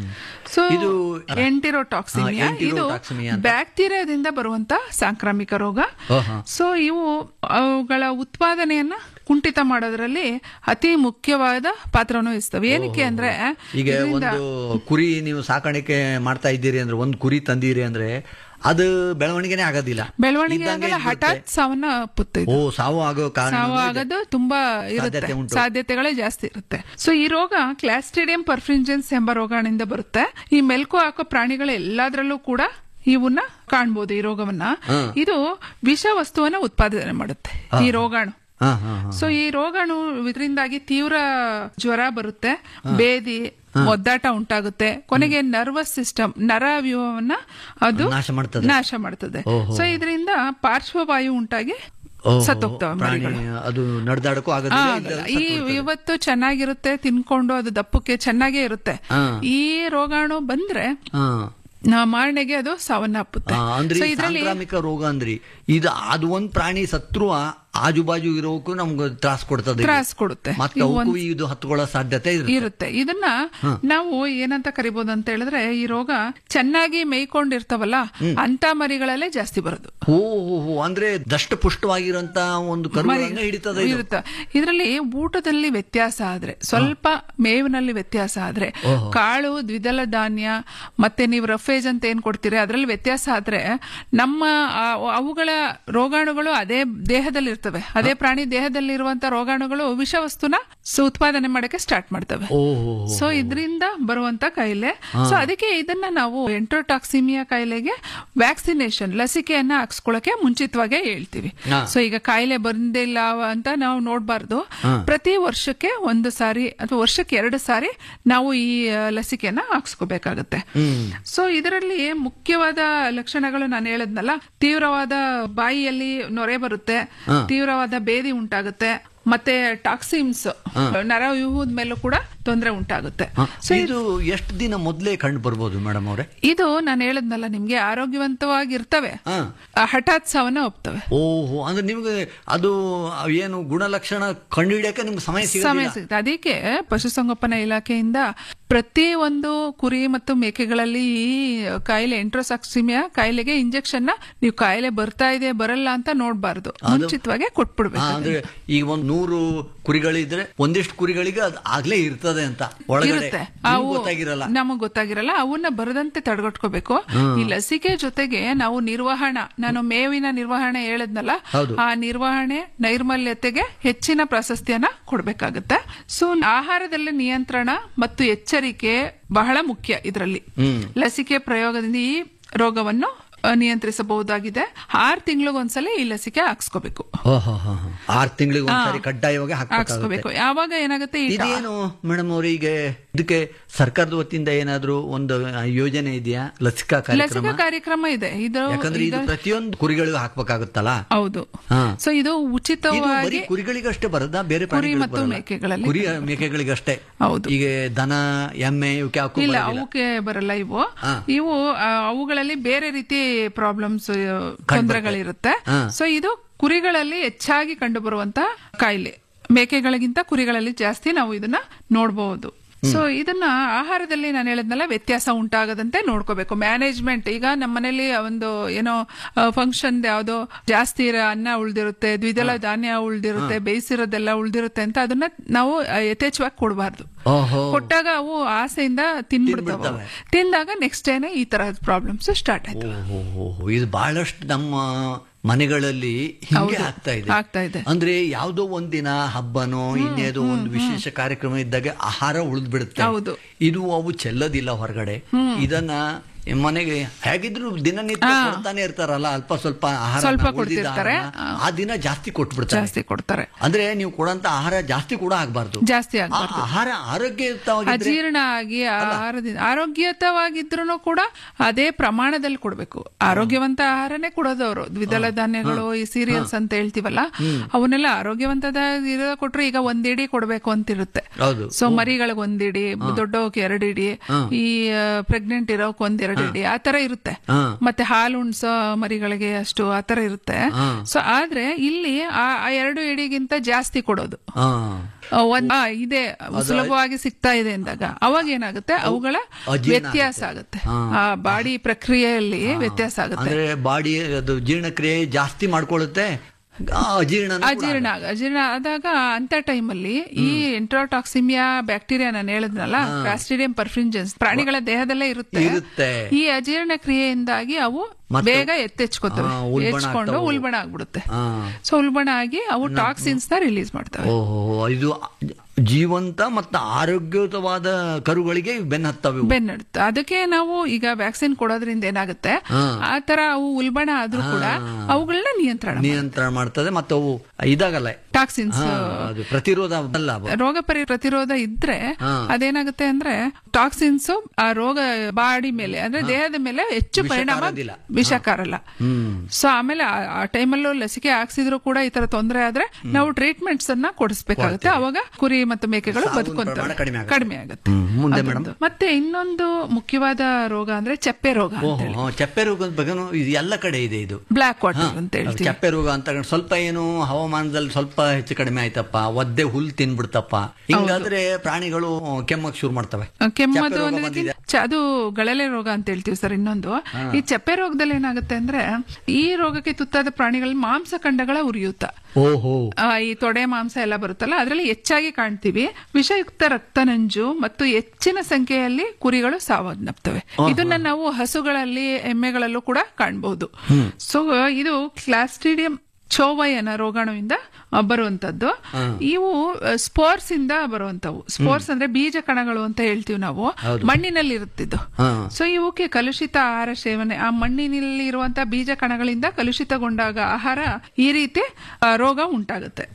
ಸೊ ಇದು ಎಂಟಿರೋಟಾಕ್ಸಿಮಿಯಾ ಹಾ, ಇದು ಎಂಟಿರೋಟಾಕ್ಸಿಮಿಯಾ ಅಂತ. ಬ್ಯಾಕ್ಟೀರಿಯಾದಿಂದ ಬರುವಂತ ಸಾಂಕ್ರಾಮಿಕ ರೋಗ ಆಹಾ. ಸೊ ಇವು ಅವುಗಳ ಉತ್ಪಾದನೆಯನ್ನ ಕುಂಠಿತ ಮಾಡೋದ್ರಲ್ಲಿ ಅತಿ ಮುಖ್ಯವಾದ ಪಾತ್ರವನ್ನು ವಹಿಸ್ತವೆ ಏನಕ್ಕೆ ಅಂದ್ರೆ ಈಗ ಇದರಿಂದ- ಒಂದು ಕುರಿ ನೀವು ಸಾಕಾಣಿಕೆ ಮಾಡ್ತಾ ಇದ್ದೀರಿ ಅಂದ್ರೆ ಒಂದು ಕುರಿ ತಂದಿರಿ ಅಂದ್ರೆ ಅದು ಬೆಳವಣಿಗೆನೆ ಆಗೋದಿಲ್ಲ ಬೆಳವಣಿಗೆ ಇದ್ದಂಗೆ ಆಗಲ್ಲ ಇದ್ಬಿಡುತ್ತೆ. ಹಠಾತ್ ಸಾವನ್ನ ಅಪ್ಪುತ್ತೆ ಇದು. ಓ ಸಾವು ಆಗೋ ಕಾರಣ ಸಾವು ಆಗೋದು ತುಂಬಾ ಇರುತ್ತೆ ಸಾಧ್ಯತೆ ಉಂಟು. ಸಾಧ್ಯತೆಗಳೇ ಜಾಸ್ತಿ ಇರುತ್ತೆ ಸೊ ಈ ರೋಗ ಕ್ಲಾಸ್ಟ್ರಿಡಿಯಂ ಪರ್ಫ್ರಿಂಜೆನ್ಸ್ ಎಂಬ ರೋಗಾಣುವಿಂದ ಬರುತ್ತೆ ಈ ಮೆಲ್ಕು ಹಾಕೋ ಪ್ರಾಣಿಗಳ ಎಲ್ಲದರಲ್ಲೂ ಕೂಡ ಇವನ್ನ ಕಾಣ್ಬೋದು ಈ ರೋಗವನ್ನ ಇದು ವಿಷ ವಸ್ತುವನ್ನ ಉತ್ಪಾದನೆ ಮಾಡುತ್ತೆ ಈ ರೋಗಾಣು ಹಾ ಹಾ ಹಾ. ಸೊ ಈ ರೋಗಾಣು ಇದರಿಂದಾಗಿ ತೀವ್ರ ಜ್ವರ ಬರುತ್ತೆ ಬೇದಿ ಒದ್ದಾಟ ಉಂಟಾಗುತ್ತೆ ಕೊನೆಗೆ ನರ್ವಸ್ ಸಿಸ್ಟಮ್ ನರ ವ್ಯೂಹವನ್ನ ಅದು ನಾಶ ಮಾಡ್ತದೆ. ನಾಶ ಮಾಡ್ತದೆ ಸೊ ಇದರಿಂದ ಪಾರ್ಶ್ವವಾಯು ಉಂಟಾಗಿ ಓಹೋ, ಸತ್ತೋಗ್ತವೆ ಪ್ರಾಣಿ ಮರಿಗಳು ಅದು ನಡೆದಾಡಕ್ಕೂ ಆಗೋದಿಲ್ಲ ಆಗಲ್ಲ. ಇಲ್ಲ ಈ ಇವತ್ತು ಚೆನ್ನಾಗಿರುತ್ತೆ ತಿನ್ಕೊಂಡು ಅದು ದಪ್ಪಕ್ಕೆ ಚೆನ್ನಾಗೇ ಇರುತ್ತೆ ಹಾ. ಈ ರೋಗಾಣು ಬಂದ್ರೆ ಹಾ. ನಾ ಮಾರನೆಗೆ ಅದು ಸಾವನ್ನಪ್ಪುತ್ತೆ ಆ, ಅಂದ್ರೆ ಸೊ ಈ ಇದ್ರಲ್ಲಿ ಸಾಂಕ್ರಾಮಿಕ ರೋಗ ಅಂದ್ರಿ ಇದು ಅದು ಒಂದ್ ಪ್ರಾಣಿ ಸತ್ರು ಆಜು ಬಾಜು ಇರೋಕ್ಕೂ ನಮ್ಗೆ ತ್ರಾಸ ಕೊಡ್ತದೆ ಇದು. ತ್ರಾಸ್ ಕೊಡುತ್ತೆ. ಮತ್ತೆ ಇವು ಅವಕ್ಕೂ ಒಂದ್- ಇದು ಹತ್ಕೊಳ್ಳೋ ಸಾಧ್ಯತೆ ಇರುತ್ತೆ ಇರುತ್ತೆ ಇದನ್ನ ನಾವು ಏನಂತ ಕರಿಬಹುದು ಅಂತ ಹೇಳಿದ್ರೆ ಈ ರೋಗ ಚೆನ್ನಾಗಿ ಮೇಯ್ಕೊಂಡಿರ್ತಾವಲ್ಲ ಅಂತ ಮರಿಗಳಲ್ಲೇ ಜಾಸ್ತಿ ಬರೋದು ಓ ಹೋ, ಹೋ, ಅಂದ್ರೆ ದಷ್ಟಪುಷ್ಟವಾಗಿರಂತ ಒಂದು ಕರುಗಳನ್ನ ಹಿಡಿತದ ಇದು. ಇರುತ್ತೆ ಇದರಲ್ಲಿ ಊಟದಲ್ಲಿ ವ್ಯತ್ಯಾಸ ಆದ್ರೆ ಸ್ವಲ್ಪ ಮೇವಿನಲ್ಲಿ ವ್ಯತ್ಯಾಸ ಆದ್ರೆ ಕಾಳು ದ್ವಿದಳ ಧಾನ್ಯ ಮತ್ತೆ ನೀವು ರಫೇಜ್ ಅಂತ ಏನ್ ಕೊಡ್ತೀರಿ ಅದರಲ್ಲಿ ವ್ಯತ್ಯಾಸ ಆದ್ರೆ ನಮ್ಮ ಆ, ಅವುಗಳ ರೋಗಾಣುಗಳು ಅದೇ ದೇಹದಲ್ಲಿ ಇರ್ತವೆ ಅದೇ ಪ್ರಾಣಿ ದೇಹದಲ್ಲಿ ಇರುವಂತ ರೋಗಾಣುಗಳು ವಿಷವಸ್ತುನ ಸ- ಉತ್ಪಾದನೆ ಮಾಡಕ್ಕೆ ಸ್ಟಾರ್ಟ್ ಮಾಡ್ತವೆ ಓ ಹೋ, ಹೋ. ಸೊ ಇದರಿಂದ ಬರುವಂತ ಕಾಯಿಲೆ ಸೊ ಅದಕ್ಕೆ ಇದನ್ನ ನಾವು ಎಂಟ್ರೋಟಾಕ್ಸಿಮಿಯಾ ಕಾಯಿಲೆಗೆ ವ್ಯಾಕ್ಸಿನೇಷನ್ ಲಸಿಕೆಯನ್ನ ಹಾಕ್ಸ್ಕೊಳಕ್ಕೆ ಮುಂಚಿತವಾಗೇ ಹೇಳ್ತೀವಿ ಹಾ. ಸೊ ಈಗ ಕಾಯಿಲೆ ಬಂದಿಲ್ಲ ಅಂತ ನಾವು ನೋಡಬಾರ್ದು ಪ್ರತಿ ವರ್ಷಕ್ಕೆ ಒಂದು ಸಾರಿ ಅಥವಾ ವರ್ಷಕ್ಕೆ ಎರಡು ಸಾರಿ ನಾವು ಈ ಆ, ಲಸಿಕೆಯನ್ನ ಹಾಕ್ಸ್ಕೋಬೇಕಾಗತ್ತೆ ಸೊ ಇದರಲ್ಲಿ ಮುಖ್ಯವಾದ ಲಕ್ಷಣಗಳು ನಾನು ಹೇಳದ್ನಲ್ಲ ತೀವ್ರವಾದ ಬಾಯಿಯಲ್ಲಿ ನೊರೆ ಬರುತ್ತೆ ತೀವ್ರವಾದ ಬೇದಿ ಉಂಟಾಗುತ್ತೆ ಮತ್ತೆ ಟಾಕ್ಸಿಮ್ಸ್ ನರವ್ಯೂಹದ ಮೇಲೂ ಕೂಡ ತೊಂದರೆ ಉಂಟಾಗುತ್ತೆ ಹ, ಸೊ ಇದು ಎಷ್ಟು ದಿನ ಮೊದಲೇ ಕಂಡು ಬರ್ಬೋದು ಮೇಡಮ್ ಅವರೇ ಇದು ನಾನು ಹೇಳದ್ನಲ್ಲ ನಿಮ್ಗೆ ಆರೋಗ್ಯವಂತವಾಗಿರ್ತವೆ ಹಾ. ಆ, ಹಠಾತ್ ಸಾವನ್ನ ಒಪ್ತವೆ ಓಹೋ ಅಂದ್ರೆ ನಿಮ್ಗೆ ಅದು ಏನು ಗುಣಲಕ್ಷಣ ಕಂಡುಹಿಡಿಯಕ್ಕೆ ನಿಮ್ಗೆ ಸಮಯ ಸಮಯ ಸಿಗೋದಿಲ್ಲ ಸಿಗುತ್ತೆ ಅದಕ್ಕೆ ಪಶುಸಂಗೋಪನಾ ಇಲಾಖೆಯಿಂದ ಪ್ರತಿ ಒಂದು ಕುರಿ ಮತ್ತು ಮೇಕೆಗಳಲ್ಲಿ ಈ ಕಾಯಿಲೆ ಎಂಟ್ರೋಸಾಕ್ಸಿಮಿಯಾ ಕಾಯಿಲೆಗೆ ಇಂಜೆಕ್ಷನ್ ನ ನೀವು ಕಾಯಿಲೆ ಬರ್ತಾ ಇದೆ ಬರಲ್ಲ ಅಂತ ನೋಡ್ಬಾರ್ದು ಮುಂಚಿತವಾಗಿ ಹಾ, ಕೊಟ್ಬಿಡ್ಬೇಕು ಅಂದ್ರೆ ಈಗ ಒಂದ್ ನೂರು ಕುರಿಗಳಿದ್ರೆ ಒಂದಿಷ್ಟು ಕುರಿಗಳಿಗೆ ಅದು ಆಗ್ಲೇ ಇರ್ತದೆ ಅಂತ ಒಳಗಡೆ ಇರುತ್ತೆ ನಿಮ್ಗ್ ಅವು ಗೊತ್ತಾಗಿರಲ್ಲ ನಮಗ್ ಗೊತ್ತಾಗಿರಲ್ಲ ಅವನ್ನ ಬರದಂತೆ ತಡೆಗಟ್ಕೋಬೇಕು ಈ ಲಸಿಕೆ ಜೊತೆಗೆ ನಾವು ನಿರ್ವಹಣಾ ನಾನು ಮೇವಿನ ನಿರ್ವಹಣೆ ಹೇಳದ್ನಲ್ಲ ಹೌದು. ಆ ನಿರ್ವಹಣೆ ನೈರ್ಮಲ್ಯತೆಗೆ ಹೆಚ್ಚಿನ ಪ್ರಾಶಸ್ತ್ಯನ ಕೊಡ್ಬೇಕಾಗತ್ತೆ ಸೊ ಆಹಾರದಲ್ಲಿ ನಿಯಂತ್ರಣ ಮತ್ತು ಎಚ್ಚರಿಕೆ ಬಹಳ ಮುಖ್ಯ ಇದರಲ್ಲಿ ಲಸಿಕೆ ಪ್ರಯೋಗದಿಂದ ಈ ರೋಗವನ್ನು ಅ, ನಿಯಂತ್ರಿಸಬಹುದಾಗಿದೆ ಆರು ತಿಂಗಳಿಗೊಂದ್ಸಲ ಈ ಲಸಿಕೆ ಹಾಕ್ಸ್ಕೋಬೇಕು ಆರ್ ತಿಂಗಳಿಗೆ ಒಂದ್ಸರಿ ಕಡ್ಡಾಯವಾಗಿ ಹಾಕ್ಬೇಕಾಗುತ್ತೆ ಹಾಕ್ಸ್ಕೋಬೇಕು ಯಾವಾಗ ಏನಾಗುತ್ತೆ ಈ ಟಾ- ಇದೇನು ಮೇಡಮ್ ಅವ್ರೆ ಈಗ ಇದಕ್ಕೆ ಸರ್ಕಾರದ ವತಿಯಿಂದ ಏನಾದ್ರೂ ಒಂದು ಆ, ಯೋಜನೆ ಇದೆಯಾ ಲಸಿಕಾ ಕಾರ್ಯಕ್ರಮ ಲಸಿಕಾ ಕಾರ್ಯಕ್ರಮ ಇದೆ ಇದು ಯಾಕಂದ್ರೆ ಇದು ಇದು- ಪ್ರತಿಯೊಂದು ಕುರಿಗಳಿಗೂ ಹಾಕ್ಬೇಕಾಗುತ್ತಲ್ಲ ಹೌದು ಹಾ. ಸೊ ಇದು ಇದು ಬರೀ ಉಚಿತವಾಗಿ ಕುರಿಗಳಿಗಷ್ಟೇ ಬರದಾ ಬೇರೆ ಕುರಿ ಪ್ರಾಣಿಗಳಿಗೆ ಮತ್ತು ಬರಲ್ಲ? ಮೇಕೆಗಳಲ್ಲಿ ಕುರಿ ಮೇಕೆಗಳಿಗಷ್ಟೇ ಹೌದು. ಈಗ ದನ ಎಮ್ಮೆ ಇವಕ್ಕೆ ಹಾಕೋ ಇಲ್ಲ ಬರೋದಿಲ್ಲ. ಅವಕ್ಕೆ ಬರಲ್ಲ ಇವು ಹಾ. ಇವು ಆ, ಅವುಗಳಲ್ಲಿ ಬೇರೆ ರೀತಿ ಪ್ರಾಬ್ಲಮ್ಸ್ ತೊಂದರೆಗಳಿರುತ್ತೆ ಹಾ. ಸೊ ಇದು ಕುರಿಗಳಲ್ಲಿ ಹೆಚ್ಚಾಗಿ ಕಂಡುಬರುವಂತ ಕಾಯಿಲೆ ಮೇಕೆಗಳಿಗಿಂತ ಕುರಿಗಳಲ್ಲಿ ಜಾಸ್ತಿ ನಾವು ಇದನ್ನ ನೋಡಬಹುದು ಸೊ ಇದನ್ನ ಆಹಾರದಲ್ಲಿ ನಾನು ಹೇಳಿದ್ನಲ್ಲ ವ್ಯತ್ಯಾಸ ಉಂಟಾಗದಂತೆ ನೋಡ್ಕೋಬೇಕು ಮ್ಯಾನೇಜ್ಮೆಂಟ್ ಈಗ ನಮ್ಮ ಮನೇಲಿ ಒಂದು ಏನೋ ಫಂಕ್ಷನ್ ಯಾವ್ದೋ ಜಾಸ್ತಿ ಇರೋ ಅನ್ನ ಉಳ್ದಿರುತ್ತೆ ದ್ವಿದಳ ಧಾನ್ಯ ಉಳ್ದಿರುತ್ತೆ ಬೇಯಿಸಿರೋದೆಲ್ಲ ಉಳ್ದಿರುತ್ತೆ ಅಂತ ಅದನ್ನ ನಾವು ಆ, ಯಥೇಚ್ಛವಾಗಿ ಕೊಡಬಾರ್ದು ಓಹೋ ಕೊಟ್ಟಾಗ ಅವು ಆಸೆಯಿಂದ ತಿನ್ಬಿಡ್ತಾವೆ ತಿನ್ಬಿಡ್ತವೆ. ತಿಂದಾಗ ನೆಕ್ಸ್ಟ್ ಡೇನೆ ಈ ತರಹದ ಪ್ರಾಬ್ಲಮ್ಸ್ ಸ್ಟಾರ್ಟ್ ಆಯ್ತು ಓಹೋ ಇದು ಬಹಳಷ್ಟು ನಮ್ಮ ಮನೆಗಳಲ್ಲಿ ಹಿಂಗೆ ಹೌದು, ಆಗ್ತಾ ಇದೆ ಆಗ್ತಾ ಇದೆ. ಅಂದ್ರೆ ಯಾವ್ದೋ ಒಂದಿನ ಹಬ್ಬನೋ ಇನ್ನೇದೋ ಒಂದು ವಿಶೇಷ ಕಾರ್ಯಕ್ರಮ ಇದ್ದಾಗ ಆಹಾರ ಉಳಿದ್ ಬಿಡುತ್ತೆ ಹೌದು. ಇದು ಅವು ಚೆಲ್ಲೋದಿಲ್ಲ ಹೊರಗಡೆ ಇದನ್ನ ಮನೆಗೆ ಹೇಗಿದ್ರು ದಿನನಿತ್ಯ ಕೊಡ್ತಾನೆ ಇರ್ತಾರಲ್ಲ ಅಲ್ಪ ಸ್ವಲ್ಪ ಆಹಾರ ಸ್ವಲ್ಪ ಉಳ್ದಿದ್ದ ಕೊಡ್ತಿರ್ತಾರೆ. ಆಹಾರನ ಆ ದಿನ ಜಾಸ್ತಿ ಕೊಟ್ಬಿಡ್ತಾರೆ ಜಾಸ್ತಿ ಕೊಡ್ತಾರೆ ಅಂದ್ರೆ ನೀವು ಕೊಡಂತ ಆಹಾರ ಜಾಸ್ತಿ ಕೂಡ ಆಗ್ಬಾರ್ದು ಜಾಸ್ತಿ ಆ ಆಗ್ಬಾರ್ದು ಆಹಾರ ಆರೋಗ್ಯಯುತವಾಗಿದ್ರೆ ಅಜೀರ್ಣ ಆಗಿ ಆಹಾರದಿಂದ ಆರೋಗ್ಯಯುತವಾಗಿದ್ರು ಕೂಡ ಅದೇ ಪ್ರಮಾಣದಲ್ಲಿ ಕೊಡ್ಬೇಕು ಆರೋಗ್ಯವಂತ ಆಹಾರನೇ ಕೊಡೋದು ಅವರು ದ್ವಿದಳ ಧಾನ್ಯಗಳು ಈ ಸೀರಿಯಲ್ಸ್ ಅಂತ ಹೇಳ್ತೀವಲ್ಲ ಅವನ್ನೆಲ್ಲ ಆರೋಗ್ಯವಂತದ ಇರೋ ಕೊಟ್ರೆ ಈಗ ಒಂದಿಡಿ ಕೊಡ್ಬೇಕು ಅಂತಿರುತ್ತೆ ಹೌದು ಸೊ ಮರಿಗಳಿಗೆ ಒಂದಿಡಿ ದೊಡ್ಡವಕ್ಕೆ ಎರಡು ಇಡಿ ಈ ಪ್ರೆಗ್ನೆಂಟ್ ಇರೋಕ್ ಒಂದೆರಡು ಇಡಿ ಆ ತರ ಇರುತ್ತೆ ಹಾ. ಮತ್ತೆ ಹಾಲು ಉಣ್ಸೋ ಮರಿಗಳಿಗೆ ಅಷ್ಟು ಆ ತರ ಇರುತ್ತೆ ಸೊ ಆದ್ರೆ ಇಲ್ಲಿ ಆ ಆ ಎರಡು ಇಡಿಗಿಂತ ಜಾಸ್ತಿ ಕೊಡೋದು ಹಾ ಆ, ಒಂದ್ ಆ, ಇದೆ ಸುಲಭವಾಗಿ ಸಿಗ್ತಾ ಇದೆ ಅಂದಾಗ ಅವಾಗ ಏನಾಗುತ್ತೆ ಅವುಗಳ ಅಜೀರ್ಣ ವ್ಯತ್ಯಾಸ ಆಗುತ್ತೆ ಆ ಬಾಡಿ ಪ್ರಕ್ರಿಯೆಯಲ್ಲಿ ವ್ಯಾತ್ಯಾಸ ಆಗುತ್ತೆ ಅಂದ್ರೆ ಬಾಡಿ ಅದು ಜೀರ್ಣಕ್ರಿಯೆ ಜಾಸ್ತಿ ಮಾಡ್ಕೊಳ್ಳುತ್ತೆ ಆ ಅಜೀರ್ಣ ಅಜೀರ್ಣ ಆಗ- ಅಜೀರ್ಣ ಆದಾಗ ಅಂತ ಟೈಮಲ್ಲಿ ಈ ಎಂಟ್ರೋಟಾಕ್ಸಿಮಿಯಾ ಬ್ಯಾಕ್ಟೀರಿಯಾ ನಾನು ಹೇಳಿದ್ನಲ್ಲ ಕ್ರಾಸ್ಟಿಡಿಯಂ ಪರ್ಫಿಂಜನ್ಸ್ ಪ್ರಾಣಿಗಳ ದೇಹದಲ್ಲೇ ಇರುತ್ತೆ ಇರುತ್ತೆ. ಈ ಅಜೀರ್ಣ ಕ್ರಿಯೆಯಿಂದಾಗಿ ಅವು ಮತ್ತೆ- ಬೇಗ ಎತ್ತೆಚ್ಕೋತವೆ ಆ, ಉಲ್ಬಣ ಹೆಚ್ಕೊಂಡು ಆಗ್ತಾವು. ಉಲ್ಬಣ ಆಗ್ಬಿಡುತ್ತೆ ಹಾ. ಸೊ ಉಲ್ಬಣ ಆಗಿ ಅವು ಟಾಕ್ಸಿನ್ಸ್ ನ ರಿಲೀಸ್ ಮಾಡ್ತವೆ ಓಹೋ ಇದು ಜೀವಂತ ಮತ್ತು ಆರೋಗ್ಯಯುತವಾದ ಕರುಗಳಿಗೆ ಇವು ಬೆನ್ನ ಹತ್ತವೆ ಇವು. ಬೆನ್ನಡುತ್ತೆ ಅದಕ್ಕೆ ನಾವು ಈಗ ವ್ಯಾಕ್ಸಿನ್ ಕೊಡೋದ್ರಿಂದ ಏನಾಗುತ್ತೆ ಆ ತರ ಅವು ಉಲ್ಬಣ ಆದ್ರೂ ಕೂಡ ಅವುಗಳನ್ನ ನಿಯಂತ್ರಣ ನಿಯಂತ್ರಣ ಮಾಡ್ತದೆ ಮತ್ತು ಅವು ಇದಾಗಲ್ಲ ಟಾಕ್ಸಿನ್ಸ್ ಹಾ, ಅದು ಪ್ರತಿರೋಧ ಅಲ್ಲ ಅವು. ರೋಗ ಪರಿ ಪ್ರತಿರೋಧ ಇದ್ರೆ ಹಾ. ಅದೇನಾಗುತ್ತೆ ಅಂದ್ರೆ ಟಾಕ್ಸಿನ್ಸ್ ಆ ರೋಗ ಬಾಡಿ ಮೇಲೆ ಅಂದ್ರೆ ದೇಹದ ಮೇಲೆ ಹೆಚ್ಚು ವಿಷ ಪರಿಣಾಮ ಕಾರೋದಿಲ್ಲ. ವಿಷ ಕಾರಲ್ಲ ಸೊ ಆಮೇಲೆ ಆ- ಆ ಟೈಮಲ್ಲೂ ಲಸಿಕೆ ಹಾಕ್ಸಿದ್ರು ಕೂಡ ಈ ತರ ತೊಂದರೆ ಆದ್ರೆ ನಾವು ಟ್ರೀಟ್ಮೆಂಟ್ಸ್ ಅನ್ನ ಕೊಡಿಸ್ಬೇಕಾಗುತ್ತೆ ಅವಾಗ ಕುರಿ ಮತ್ತು ಮೇಕೆಗಳು ಸಾವಿನ ಬದುಕುವಂತವೆ ಪ್ರಮಾಣ ಕಡಿಮೆ ಆಗುತ್ತೆ. ಕಡಿಮೆ ಆಗುತ್ತೆ ಹ್ಮ್. ಮುಂದೆ ಅದೊಂದು. ಮೇಡಮ್? ಮತ್ತೆ ಇನ್ನೊಂದು ಮುಖ್ಯವಾದ ರೋಗ ಅಂದ್ರೆ ಚಪ್ಪೆ ರೋಗ ಓಹೋ ಅಂತೇಳಿ ಹಾ, ಚಪ್ಪೆ ರೋಗದ ಬಗ್ಗೆನೂ ಇದು ಎಲ್ಲ ಕಡೆ ಇದೆ ಇದು ಬ್ಲಾಕ್ ಹಾ, ವಾಟರ್ ಅಂತ ಹೇಳ್ತೀವಿ ಚಪ್ಪೆ ರೋಗ ಅಂತ ಕಂಡು ಸ್ವಲ್ಪ ಏನು ಹವಾಮಾನದಲ್ಲಿ ಸ್ವಲ್ಪ ಹೆಚ್ಚು ಕಡಿಮೆ ಆಯ್ತಪ್ಪ ಒದ್ದೆ ಹುಲ್ ತಿನ್ಬಿಡ್ತಪ್ಪ ಹಿಂಗಾದ್ರೆ ಪ್ರಾಣಿಗಳು ಕೆಮ್ಮಕ್ ಶುರು ಮಾಡ್ತವೆ ಕೆಮ್ಮದು ಚಪ್ಪೆ ರೋಗ ಅನ್ನೋದಕ್ಕೆ ಬಂದಿದೆ. ಚ- ಅದು ಗಳಲೆ ರೋಗ ಅಂತ ಹೇಳ್ತೀವಿ ಸರ್ ಇನ್ನೊಂದು ಈ ಚಪ್ಪೆ ರೋಗದಲ್ಲಿ ಏನಾಗುತ್ತೆ ಅಂದ್ರೆ ಈ ರೋಗಕ್ಕೆ ತುತ್ತಾದ ಪ್ರಾಣಿಗಳಲ್ಲಿ ಮಾಂಸಖಂಡಗಳ ಉರಿಯೂತ ಓಹೋ ಆ, ಈ ತೊಡೆ ಮಾಂಸ ಎಲ್ಲ ಬರುತ್ತಲ್ಲ ಅದರಲ್ಲಿ ಹೆಚ್ಚಾಗಿ ಕಾಣ್ತೀವಿ ವಿಷಯುಕ್ತ ರಕ್ತನಂಜು ಮತ್ತು ಹೆಚ್ಚಿನ ಸಂಖ್ಯೆಯಲ್ಲಿ ಕುರಿಗಳು ಸಾವನ್ನಪ್ತವೆ ಇದನ್ನ ನಾವು ಹಸುಗಳಲ್ಲಿ ಎಮ್ಮೆಗಳಲ್ಲೂ ಕೂಡ ಕಾಣಬಹುದು ಸೊ ಇದು ಕ್ಲಾಸ್ಟ್ರಿಡಿಯಂ ಚೋವೈ ಅನ್ನೋ ರೋಗಾಣುವಿಂದ ಆ, ಬರುವಂತದ್ದು ಇವು ಸ್ಪೋರ್ಸ್ ಇಂದ ಬರುವಂತವು ಸ್ಪೋರ್ಸ್ ಅಂದ್ರೆ ಬೀಜ ಕಣಗಳು ಅಂತ ಹೇಳ್ತೀವಿ ನಾವು ಮಣ್ಣಿನಲ್ಲಿ ಇರುತ್ತಿದ್ದು ಹಾ. ಸೊ ಇವಕ್ಕೆ ಕಲುಷಿತ ಆಹಾರ ಸೇವನೆ ಆ ಮಣ್ಣಿನಲ್ಲಿ ಇರುವಂತಹ ಬೀಜ ಕಣಗಳಿಂದ ಕಲುಷಿತಗೊಂಡಾಗ ಆಹಾರ ಈ ರೀತಿ ಆ, ರೋಗ ಉಂಟಾಗುತ್ತೆ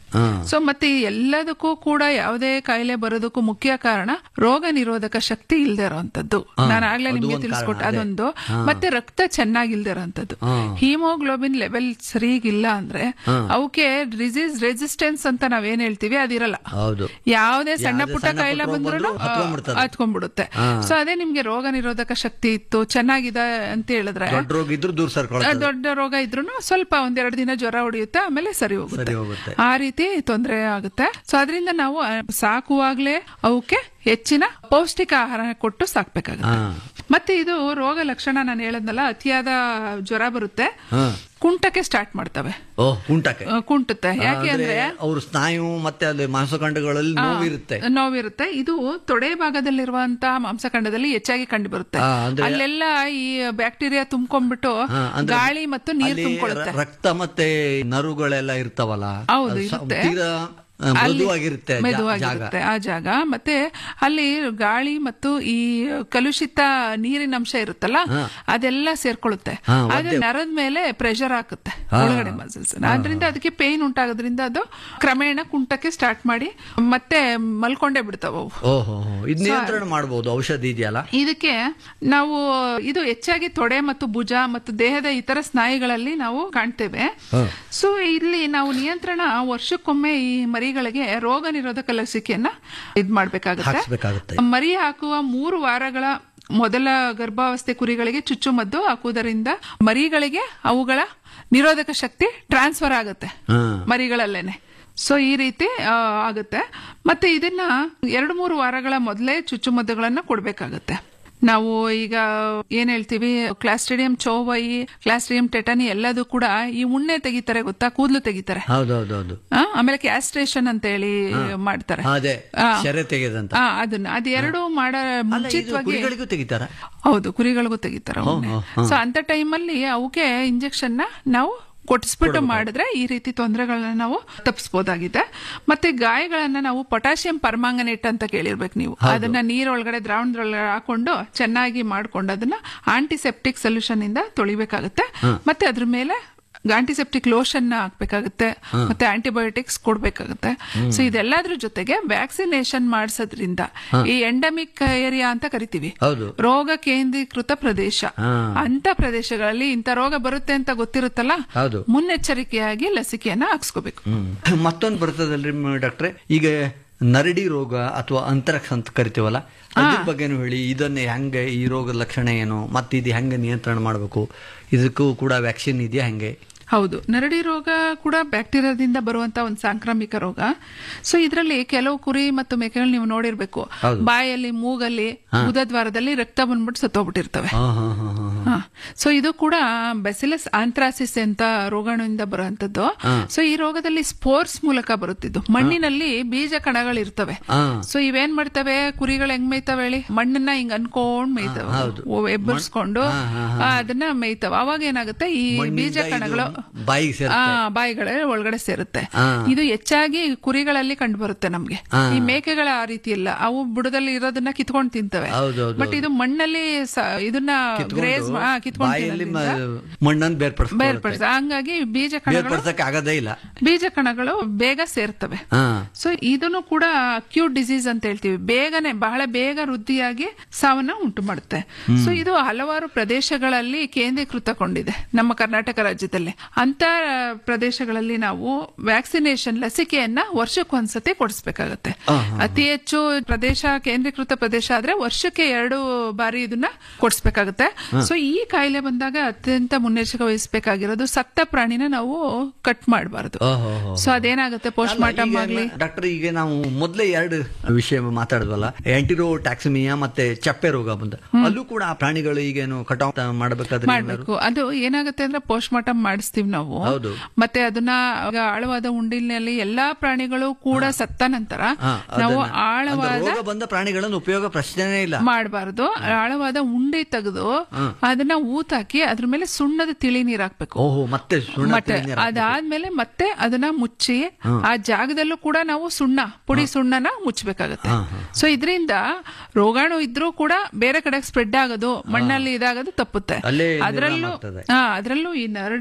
ಹಾ. ಸೊ ಮತ್ತೆ ಈ ಎಲ್ಲದಕ್ಕೂ ಕೂಡ ಯಾವುದೇ ಕಾಯಿಲೆ ಬರೋದಕ್ಕೂ ಮುಖ್ಯ ಕಾರಣ ರೋಗ ನಿರೋಧಕ ಶಕ್ತಿ ಇಲ್ದೇ ಇರೋಂಥದ್ದು ನಾನು ಆಗ್ಲೇ ಅದು ನಿಮ್ಗೆ ಒಂದ್ ತಿಳಿಸ್ಕೊಟ್ಟೆ ಕಾರಣ, ಅದೇ. ಅದೊಂದು ಮತ್ತೆ ರಕ್ತ ಚೆನ್ನಾಗಿಲ್ದೇ ಇರೋಂಥದ್ದು ಹಾ. ಹಿಮೋಗ್ಲೋಬಿನ್ ಲೆವೆಲ್ ಸರಿಗಿಲ್ಲ ಅಂದ್ರೆ ಅವಕ್ಕೆ ಡಿಸೀಸ್ ರೆಸಿಸ್ಟೆನ್ಸ್ ಅಂತ ನಾವೇನ್ ಹೇಳ್ತೀವಿ ಅದಿರಲ್ಲ ಹೌದು ಯಾವುದೇ ಸಣ್ಣ ಯಾವ್ದೇ ಪುಟ್ಟ ಸಣ್ಣ ಕಾಯಿಲೆ ಪುಟ್ಟ ರೋಗ ಬಂದ್ರು ಬಂದ್ರೂ ಹತ್ಕೊಂಡ್ಬಿಡ್ತದೆ. ಹತ್ಕೊಂಡ್ಬಿಡುತ್ತೆ ಸೊ ಅದೇ ನಿಮ್ಗೆ ರೋಗ ನಿರೋಧಕ ಶಕ್ತಿ ಇತ್ತು ಚೆನ್ನಾಗಿದೆ ಅಂತ ಹೇಳಿದ್ರೆ ದೊಡ್ಡ ರೋಗ ಇದ್ರೂ ದೂರ ಆ ಸರ್ಕೊಳ್ತದೆ ದೊಡ್ಡ ರೋಗ ಇದ್ರೂ ಸ್ವಲ್ಪ ಒಂದೆರಡು ದಿನ ಜ್ವರ ಹೊಡೆಯುತ್ತೆ ಆಮೇಲೆ ಸರಿ ಸರಿ ಹೋಗುತ್ತೆ ಹೋಗುತ್ತೆ ಆ ರೀತಿ ತೊಂದರೆ ಆಗುತ್ತೆ ಸೊ ಅದರಿಂದ ನಾವು ಆ, ಸಾಕುವಾಗ್ಲೇ ಅವಕ್ಕೆ ಹೆಚ್ಚಿನ ಪೌಷ್ಟಿಕ ಆಹಾರ ಕೊಟ್ಟು ಸಾಕ್ಬೇಕಾಗುತ್ತೆ ಹಾ. ಮತ್ತೆ ಇದು ರೋಗ ಲಕ್ಷಣ ನಾನು ಹೇಳದ್ನಲ್ಲ ಅತಿಯಾದ ಜ್ವರ ಬರುತ್ತೆ ಹಾ. ಕುಂಟಕ್ಕೆ ಸ್ಟಾರ್ಟ್ ಮಾಡ್ತವೆ ಓ ಉಂಟಕ್ಕೆ ಆ, ಕುಂಟುತ್ತೆ ಯಾಕೆ ಅಂದ್ರೆ ಅವ್ರ ಸ್ನಾಯು ಮತ್ತೆ ಅಲ್ಲಿ ಮಾಂಸಖಂಡಗಳಲ್ಲಿ ನೋವಿರುತ್ತೆ ನೋವಿರುತ್ತೆ ಇದು ತೊಡೆ ಭಾಗದಲ್ಲಿರುವಂತಹ ಮಾಂಸಖಂಡದಲ್ಲಿ ಹೆಚ್ಚಾಗಿ ಕಂಡು ಬರುತ್ತೆ ಆ, ಅಂದ್ರೆ- ಅಲ್ಲೆಲ್ಲ ಈ ಬ್ಯಾಕ್ಟೀರಿಯಾ ತುಂಬ್ಕೊಂಡ್ಬಿಟ್ಟು ಹಾ, ಅಂದ್ರೆ ಗಾಳಿ ಮತ್ತು ನೀರು ಅಲ್ಲಿ ತುಂಬಿಕೊಳ್ಳುತ್ತೆ ರ- ರಕ್ತ ಮತ್ತೆ ನರುಗಳೆಲ್ಲ ಇರ್ತಾವಲ್ಲ ಹೌದು, ಅದು ಸ- ಇರುತ್ತೆ. ತೀರಾ ಆ, ಅಲ್ಲಿ ಮೃದುವಾಗಿರುತ್ತೆ ಜಾ- ಜಾಗ ಮೆದುವಾಗಿರುತ್ತೆ ಆ ಜಾಗ ಮತ್ತೆ ಅಲ್ಲಿ ಗಾಳಿ ಮತ್ತು ಈ ಕಲುಷಿತ ನೀರಿನ ಅಂಶ ಇರುತ್ತಲ್ಲ ಅದೆಲ್ಲ ಸೇರ್ಕೊಳ್ಳುತ್ತೆ ಹಾ, ಅದು ನರದ ಮೇಲೆ ಪ್ರೆಷರ್ ಹಾಕುತ್ತೆ ಒಳಗಡೆ ಮಸಲ್ಸ್ ಆದ್ರಿಂದ ಅದಕ್ಕೆ ಪೇನ್ ಉಂಟಾಗೋದ್ರಿಂದ ಅದು ಕ್ರಮೇಣ ಕುಂಟಕ್ಕೆ ಸ್ಟಾರ್ಟ್ ಮಾಡಿ ಮತ್ತೆ ಮಲ್ಕೊಂಡೇ ಬಿಡ್ತಾವ ಅವು ಓಹೋ ಇದು ನಿಯಂತ್ರಣ ಮಾಡಬಹುದು ಔಷಧಿ ಇದೆಯಲ್ಲ ಇದಕ್ಕೆ ನಾವು ಇದು ಹೆಚ್ಚಾಗಿ ತೊಡೆ ಮತ್ತು ಭುಜ ಮತ್ತು ದೇಹದ ಇತರ ಸ್ನಾಯುಗಳಲ್ಲಿ ನಾವು ಕಾಣ್ತೇವೆ ಸೊ ಇಲ್ಲಿ ನಾವು ನಿಯಂತ್ರಣ ವರ್ಷಕ್ಕೊಮ್ಮೆ ಈ ಮರಿಗಳಿಗೆ ರೋಗ ನಿರೋಧಕ ಲಸಿಕೆಯನ್ನ ಇದ್ ಮಾಡ್ಬೇಕಾಗುತ್ತೆ ಹಾಕ್ಸ್ಬೇಕಾಗುತ್ತೆ. ಮರಿ ಹಾಕುವ ಮೂರು ವಾರಗಳ ಮೊದಲ ಗರ್ಭಾವಸ್ಥೆ ಕುರಿಗಳಿಗೆ ಚುಚ್ಚುಮದ್ದು ಹಾಕುವುದರಿಂದ ಮರಿಗಳಿಗೆ ಅವುಗಳ ನಿರೋಧಕ ಶಕ್ತಿ ಟ್ರಾನ್ಸ್ಫರ್ ಆಗುತ್ತೆ ಹಾ. ಮರಿಗಳಲ್ಲೇನೆ ಸೊ ಈ ರೀತಿ ಆ, ಆಗುತ್ತೆ ಮತ್ತೆ ಇದನ್ನ ಎರಡು ಮೂರು ವಾರಗಳ ಮೊದಲೇ ಚುಚ್ಚುಮದ್ದುಗಳನ್ನ ಕೊಡ್ಬೇಕಾಗತ್ತೆ ನಾವು ಈಗ ಏನ್ ಹೇಳ್ತೀವಿ ಕ್ಲಾಸ್ಟ್ರಿಡಿಯಂ ಚೌವೈ ಕ್ಲಾಸ್ಟ್ರಿಡಿಯಂ ಟೆಟನಿ ಎಲ್ಲದೂ ಕೂಡ ಈ ಉಣ್ಣೆ ತೆಗಿತಾರೆ ಗೊತ್ತಾ ಕೂದಲು ತೆಗಿತಾರೆ ಹೌದೌದೌದು ಆ, ಆಮೇಲೆ ಕ್ಯಾಸ್ಟ್ರೇಷನ್ ಅಂತ ಹೇಳಿ ಮಾಡ್ತಾರೆ ಅದೇ ಆ. ಸೆರೆ ತೆಗೆದಂತ ಆ, ಅದನ್ನ ಅದೆರಡು ಮಾಡ ಅಲ್ಲ, ಇದು ಮುಂಚಿತವಾಗಿ ಕುರಿಗಳಿಗೂ ತೆಗಿತಾರ ಹೌದು ಕುರಿಗಳಿಗೂ ತೆಗಿತಾರೆ ಹ್ಮ್, ಹ್ಮ್, ಹ್ಮ್. ಸೊ ಅಂತ ಟೈಮಲ್ಲಿ ಅವಕ್ಕೆ ಇಂಜೆಕ್ಷನ್ ನ ನಾವು ಕೊಟ್ಟಿಸ್ಬಿಟ್ಟು ಮಾಡಿದ್ರೆ ಈ ರೀತಿ ತೊಂದರೆಗಳನ್ನ ನಾವು ತಪ್ಪಿಸಬಹುದಾಗಿದೆ ಮತ್ತೆ ಗಾಯಗಳನ್ನ ನಾವು ಪೊಟ್ಯಾಷಿಯಂ ಪರ್ಮಾಂಗನೇಟ್ ಅಂತ ಕೇಳಿರ್ಬೇಕು ನೀವು ಅದನ್ನ ನೀರೊಳಗಡೆ ದ್ರಾವಣದೊಳಗಡೆ ಹಾಕೊಂಡು ಚೆನ್ನಾಗಿ ಮಾಡ್ಕೊಂಡು ಅದನ್ನ ಆಂಟಿಸೆಪ್ಟಿಕ್ ಸೊಲ್ಯೂಷನ್ ಇಂದ ತೊಳಿಬೇಕಾಗುತ್ತೆ ಮತ್ತೆ ಅದ್ರ ಮೇಲೆ ಆಂಟಿಸೆಪ್ಟಿಕ್ ಲೋಷನ್ ಹಾಕ್ಬೇಕಾಗುತ್ತೆ ಮತ್ತೆ ಆಂಟಿಬಯೋಟಿಕ್ಸ್ ಕೊಡ್ಬೇಕಾಗುತ್ತೆ ಸೊ ಇದೆಲ್ಲದ್ರ ಜೊತೆಗೆ ವ್ಯಾಕ್ಸಿನೇಷನ್ ಮಾಡಿಸೋದ್ರಿಂದ ಈ ಎಂಡಮಿಕ್ ಏರಿಯಾ ಅಂತ ಕರಿತೀವಿ ಹೌದು ರೋಗ ಕೇಂದ್ರೀಕೃತ ಪ್ರದೇಶ ಹಾ. ಅಂತ ಪ್ರದೇಶಗಳಲ್ಲಿ ಇಂಥ ರೋಗ ಬರುತ್ತೆ ಅಂತ ಗೊತ್ತಿರುತ್ತಲ್ಲ ಹೌದು. ಮುನ್ನೆಚ್ಚರಿಕೆಯಾಗಿ ಲಸಿಕೆಯನ್ನ ಹಾಕ್ಸ್ಕೋಬೇಕು ಹ್ಮ್ ಮತ್ತೊಂದು ಬರ್ತದಲ್ರಿ ಮ- ಡಾಕ್ಟ್ರೆ ಈಗ ನರಡಿ ರೋಗ ಅಥವಾ ಅಂತರಕ್ಷ ಅಂತ ಕರಿತೀವಲ್ಲ ಅದ್ರ ಬಗ್ಗೆನೂ ಹೇಳಿ ಇದನ್ನ ಹೆಂಗೆ ಈ ರೋಗದ ಲಕ್ಷಣ ಏನು ಮತ್ತೆ ಇದು ಹೆಂಗೆ ನಿಯಂತ್ರಣ ಮಾಡಬೇಕು ಇದಕ್ಕೂ ಕೂಡ ವ್ಯಾಕ್ಸಿನ್ ಇದೆಯಾ ಹೆಂಗೆ ಹೌದು ನರಡಿ ರೋಗ ಕೂಡ ಬ್ಯಾಕ್ಟೀರಿಯಾದಿಂದ ಬರುವಂತ ಒಂದು ಸಾಂಕ್ರಾಮಿಕ ರೋಗ ಸೊ ಇದರಲ್ಲಿ ಕೆಲವು ಕುರಿ ಮತ್ತು ಮೇಕೆಗಳು ನೀವು ನೋಡಿರ್ಬೇಕು ಹೌದು. ಬಾಯಲ್ಲಿ ಮೂಗಲ್ಲಿ ಉದದ್ವಾರದಲ್ಲಿ ರಕ್ತ ಬಂದ್ಬಿಟ್ಟು ಸತ್ತೋಗ್ಬಿಟ್ಟಿರ್ತವೆ ಹಾ ಹಾ ಹಾ ಹಾ ಸೊ ಇದು ಕೂಡ ಬೆಸಿಲಸ್ ಆಂಥ್ರಾಸಿಸ್ ಅಂತ ರೋಗಾಣುವಿಂದ ಬರುವಂತದ್ದು ಸೊ ಈ ರೋಗದಲ್ಲಿ ಸ್ಪೋರ್ಸ್ ಮೂಲಕ ಬರುತ್ತಿದ್ದು ಮಣ್ಣಿನಲ್ಲಿ ಬೀಜ ಕಣಗಳಿರ್ತವೆ ಹಾ. ಸೊ ಇವೇನ್ ಮಾಡ್ತವೆ ಕುರಿಗಳು ಹೆಂಗ್ ಮೇಯ್ತವೆ ಹೇಳಿ ಮಣ್ಣನ್ನ ಹಿಂಗ್ ಅನ್ಕೊಂಡ್ ಮೇಯ್ತವೆ ಹೌದು. ಓ, ಎಬ್ಬರ್ಸ್ಕೊಂಡು ಹಾ, ಹಾ, ಆ, ಅದನ್ನ ಮೇಯ್ತವೆ ಅವಾಗ ಏನಾಗುತ್ತೆ ಈ ಮಣ್ಣಿಂದ ಬೀಜ ಇದು ಕಣಗಳು ಬಾಯಿಗೆ ಸೇರುತ್ತೆ. ಆ, ಬಾಯಿಗಳ ಒಳಗಡೆ ಸೇರುತ್ತೆ ಹಾ. ಇದು ಹೆಚ್ಚಾಗಿ ಕುರಿಗಳಲ್ಲಿ ಕಂಡು ಬರುತ್ತೆ ನಮ್ಗೆ ಹಾ. ಈ ಮೇಕೆಗಳ ಆ ರೀತಿ ಇಲ್ಲ ಅವು ಬುಡದಲ್ಲಿ ಇರೋದನ್ನ ಕಿತ್ಕೊಂಡ್ ತಿಂತವೆ ಹೌದು, ಹೌದು, ಬಟ್ ಇದು ಮಣ್ಣಲ್ಲಿ ಸ- ಇದನ್ನ ಗ್ರೇಸ್ ಕಿತ್ಕೊಂಡು ಬಾಯಲ್ಲಿ ತಿನ್ನೋದ್ರಿಂದ ಮಣ್ಣನ್ನು ಬೇರ್ಪಡಿಸ್ತಾರೆ ಬೇರ್ಪಡಿಸ ಹಂಗಾಗಿ ಬೀಜ ಕಣಗಳು ಬೇರ್ಪಡಿಸಕ್ಕೆ ಆಗದೇ ಇಲ್ಲ ಬೀಜ ಕಣಗಳು ಬೇಗ ಸೇರ್ತವೆ ಹಾ ಸೊ ಇದನ್ನು ಕೂಡ ಅಕ್ಯೂಟ್ ಡಿಸೀಸ್ ಅಂತ ಹೇಳ್ತೀವಿ ಬೇಗನೆ ಬಹಳ ಬೇಗ ವೃದ್ಧಿಯಾಗಿ ಸಾವನ್ನ ಉಂಟು ಮಾಡುತ್ತೆ ಸೊ ಇದು ಹಲವಾರು ಪ್ರದೇಶಗಳಲ್ಲಿ ಕೇಂದ್ರೀಕೃತಗೊಂಡಿದೆ ನಮ್ಮ ಕರ್ನಾಟಕ ರಾಜ್ಯದಲ್ಲಿ ಅಂತ ಪ್ರದೇಶಗಳಲ್ಲಿ ನಾವು ವ್ಯಾಕ್ಸಿನೇಷನ್ ಲಸಿಕೆಯನ್ನ ವರ್ಷಕ್ಕೊಂದ್ಸತಿ ಕೊಡಿಸ್ಬೇಕಾಗತ್ತೆ ಅತಿ ಹೆಚ್ಚು ಪ್ರದೇಶ ಕೇಂದ್ರೀಕೃತ ಪ್ರದೇಶ ಆದ್ರೆ ವರ್ಷಕ್ಕೆ ಎರಡು ಬಾರಿ ಇದನ್ನ ಕೊಡಿಸ್ಬೇಕಾಗತ್ತೆ ಸೊ ಈ ಕಾಯಿಲೆ ಬಂದಾಗ ಅತ್ಯಂತ ಮುನ್ನೆಚ್ಚರಿಕೆ ವಹಿಸಬೇಕಾಗಿರೋದು ಸತ್ತ ಪ್ರಾಣಿನ ನಾವು ಕಟ್ ಮಾಡಬಾರದು ಓಹೋ ಸೊ ಅದೇನಾಗುತ್ತೆ ಪೋಸ್ಟ್ ಮಾರ್ಟಮ್ ಆಗ್ಲಿ ಡಾಕ್ಟರ್ ಈಗ ನಾವು ಮೊದಲೇ ಎರಡು ವಿಷಯ ಮಾತಾಡಿದ್ವಲ್ಲ ಆಂಟಿರೋ ಟ್ಯಾಕ್ಸಿಮಿಯಾ ಮತ್ತೆ ಚಪ್ಪೆ ರೋಗ ಬಂದ ಅಲ್ಲೂ ಕೂಡ ಆ ಪ್ರಾಣಿಗಳು ಈಗೇನು ಕಟಾವ್ ಮಾಡಬೇಕಾದ್ರೆ ಏನಾದ್ರು- ಮಾಡ್ಬೇಕು ಅದು ಏನಾಗುತ್ತೆ ಅಂದ್ರೆ ಪೋಸ್ಟ್ ಮಾರ್ಟಮ್ ಮಾಡಿಸ್ತೀವಿ ನಾವು ಹೌದು. ಮತ್ತೆ ಅದನ್ನ ಈಗ ಆಳವಾದ ಉಂಡಿಲಿನಲ್ಲಿ ಎಲ್ಲಾ ಪ್ರಾಣಿಗಳು ಕೂಡ ಸತ್ತ ನಂತರ ಹಾ, ನಾವು ಅದನ್ನ- ಅಂದ್ರೆ ಆಳವಾದ ರೋಗ ಬಂದ ಪ್ರಾಣಿಗಳನ್ನು ಉಪಯೋಗ ಪ್ರಶ್ನೆನೇ ಇಲ್ಲ ಮಾಡಬಾರದು ಆಳವಾದ ಉಂಡೆ ತೆಗೆದು ಅದನ್ನ ಊತಾಕಿ ಅದ್ರ ಮೇಲೆ ಸುಣ್ಣದ ತಿಳಿ ನೀರ್ ಹಾಕ್ಬೇಕು ಓಹೋ ಮತ್ತೆ ಸುಣ್ಣ ಮತ್ತೆ ತಿಳಿ ನೀರು ಹಾಕ್ಬೇಕು. ಅದಾದ್ಮೇಲೆ ಮತ್ತೆ ಅದನ್ನ ಮುಚ್ಚಿ ಆ ಜಾಗದಲ್ಲೂ ಕೂಡ ನಾವು ಸುಣ್ಣ ಪುಡಿ ಸುಣ್ಣನ ಮುಚ್ಚಬೇಕಾಗತ್ತೆ ಸೊ ಇದರಿಂದ ರೋಗಾಣು ಇದ್ರೂ ಕೂಡ ಬೇರೆ ಕಡೆ ಸ್ಪ್ರೆಡ್ ಆಗೋದು ಮಣ್ಣಲ್ಲಿ ಇದಾಗೋದು ತಪ್ಪುತ್ತೆ ಅಲ್ಲೇ ನಿರ್ನಾಮ ಅದರಲ್ಲೂ ಆಗ್ತದೆ. ಹಾ ಅದರಲ್ಲೂ ಈ ನರಡಿ ರೋಗ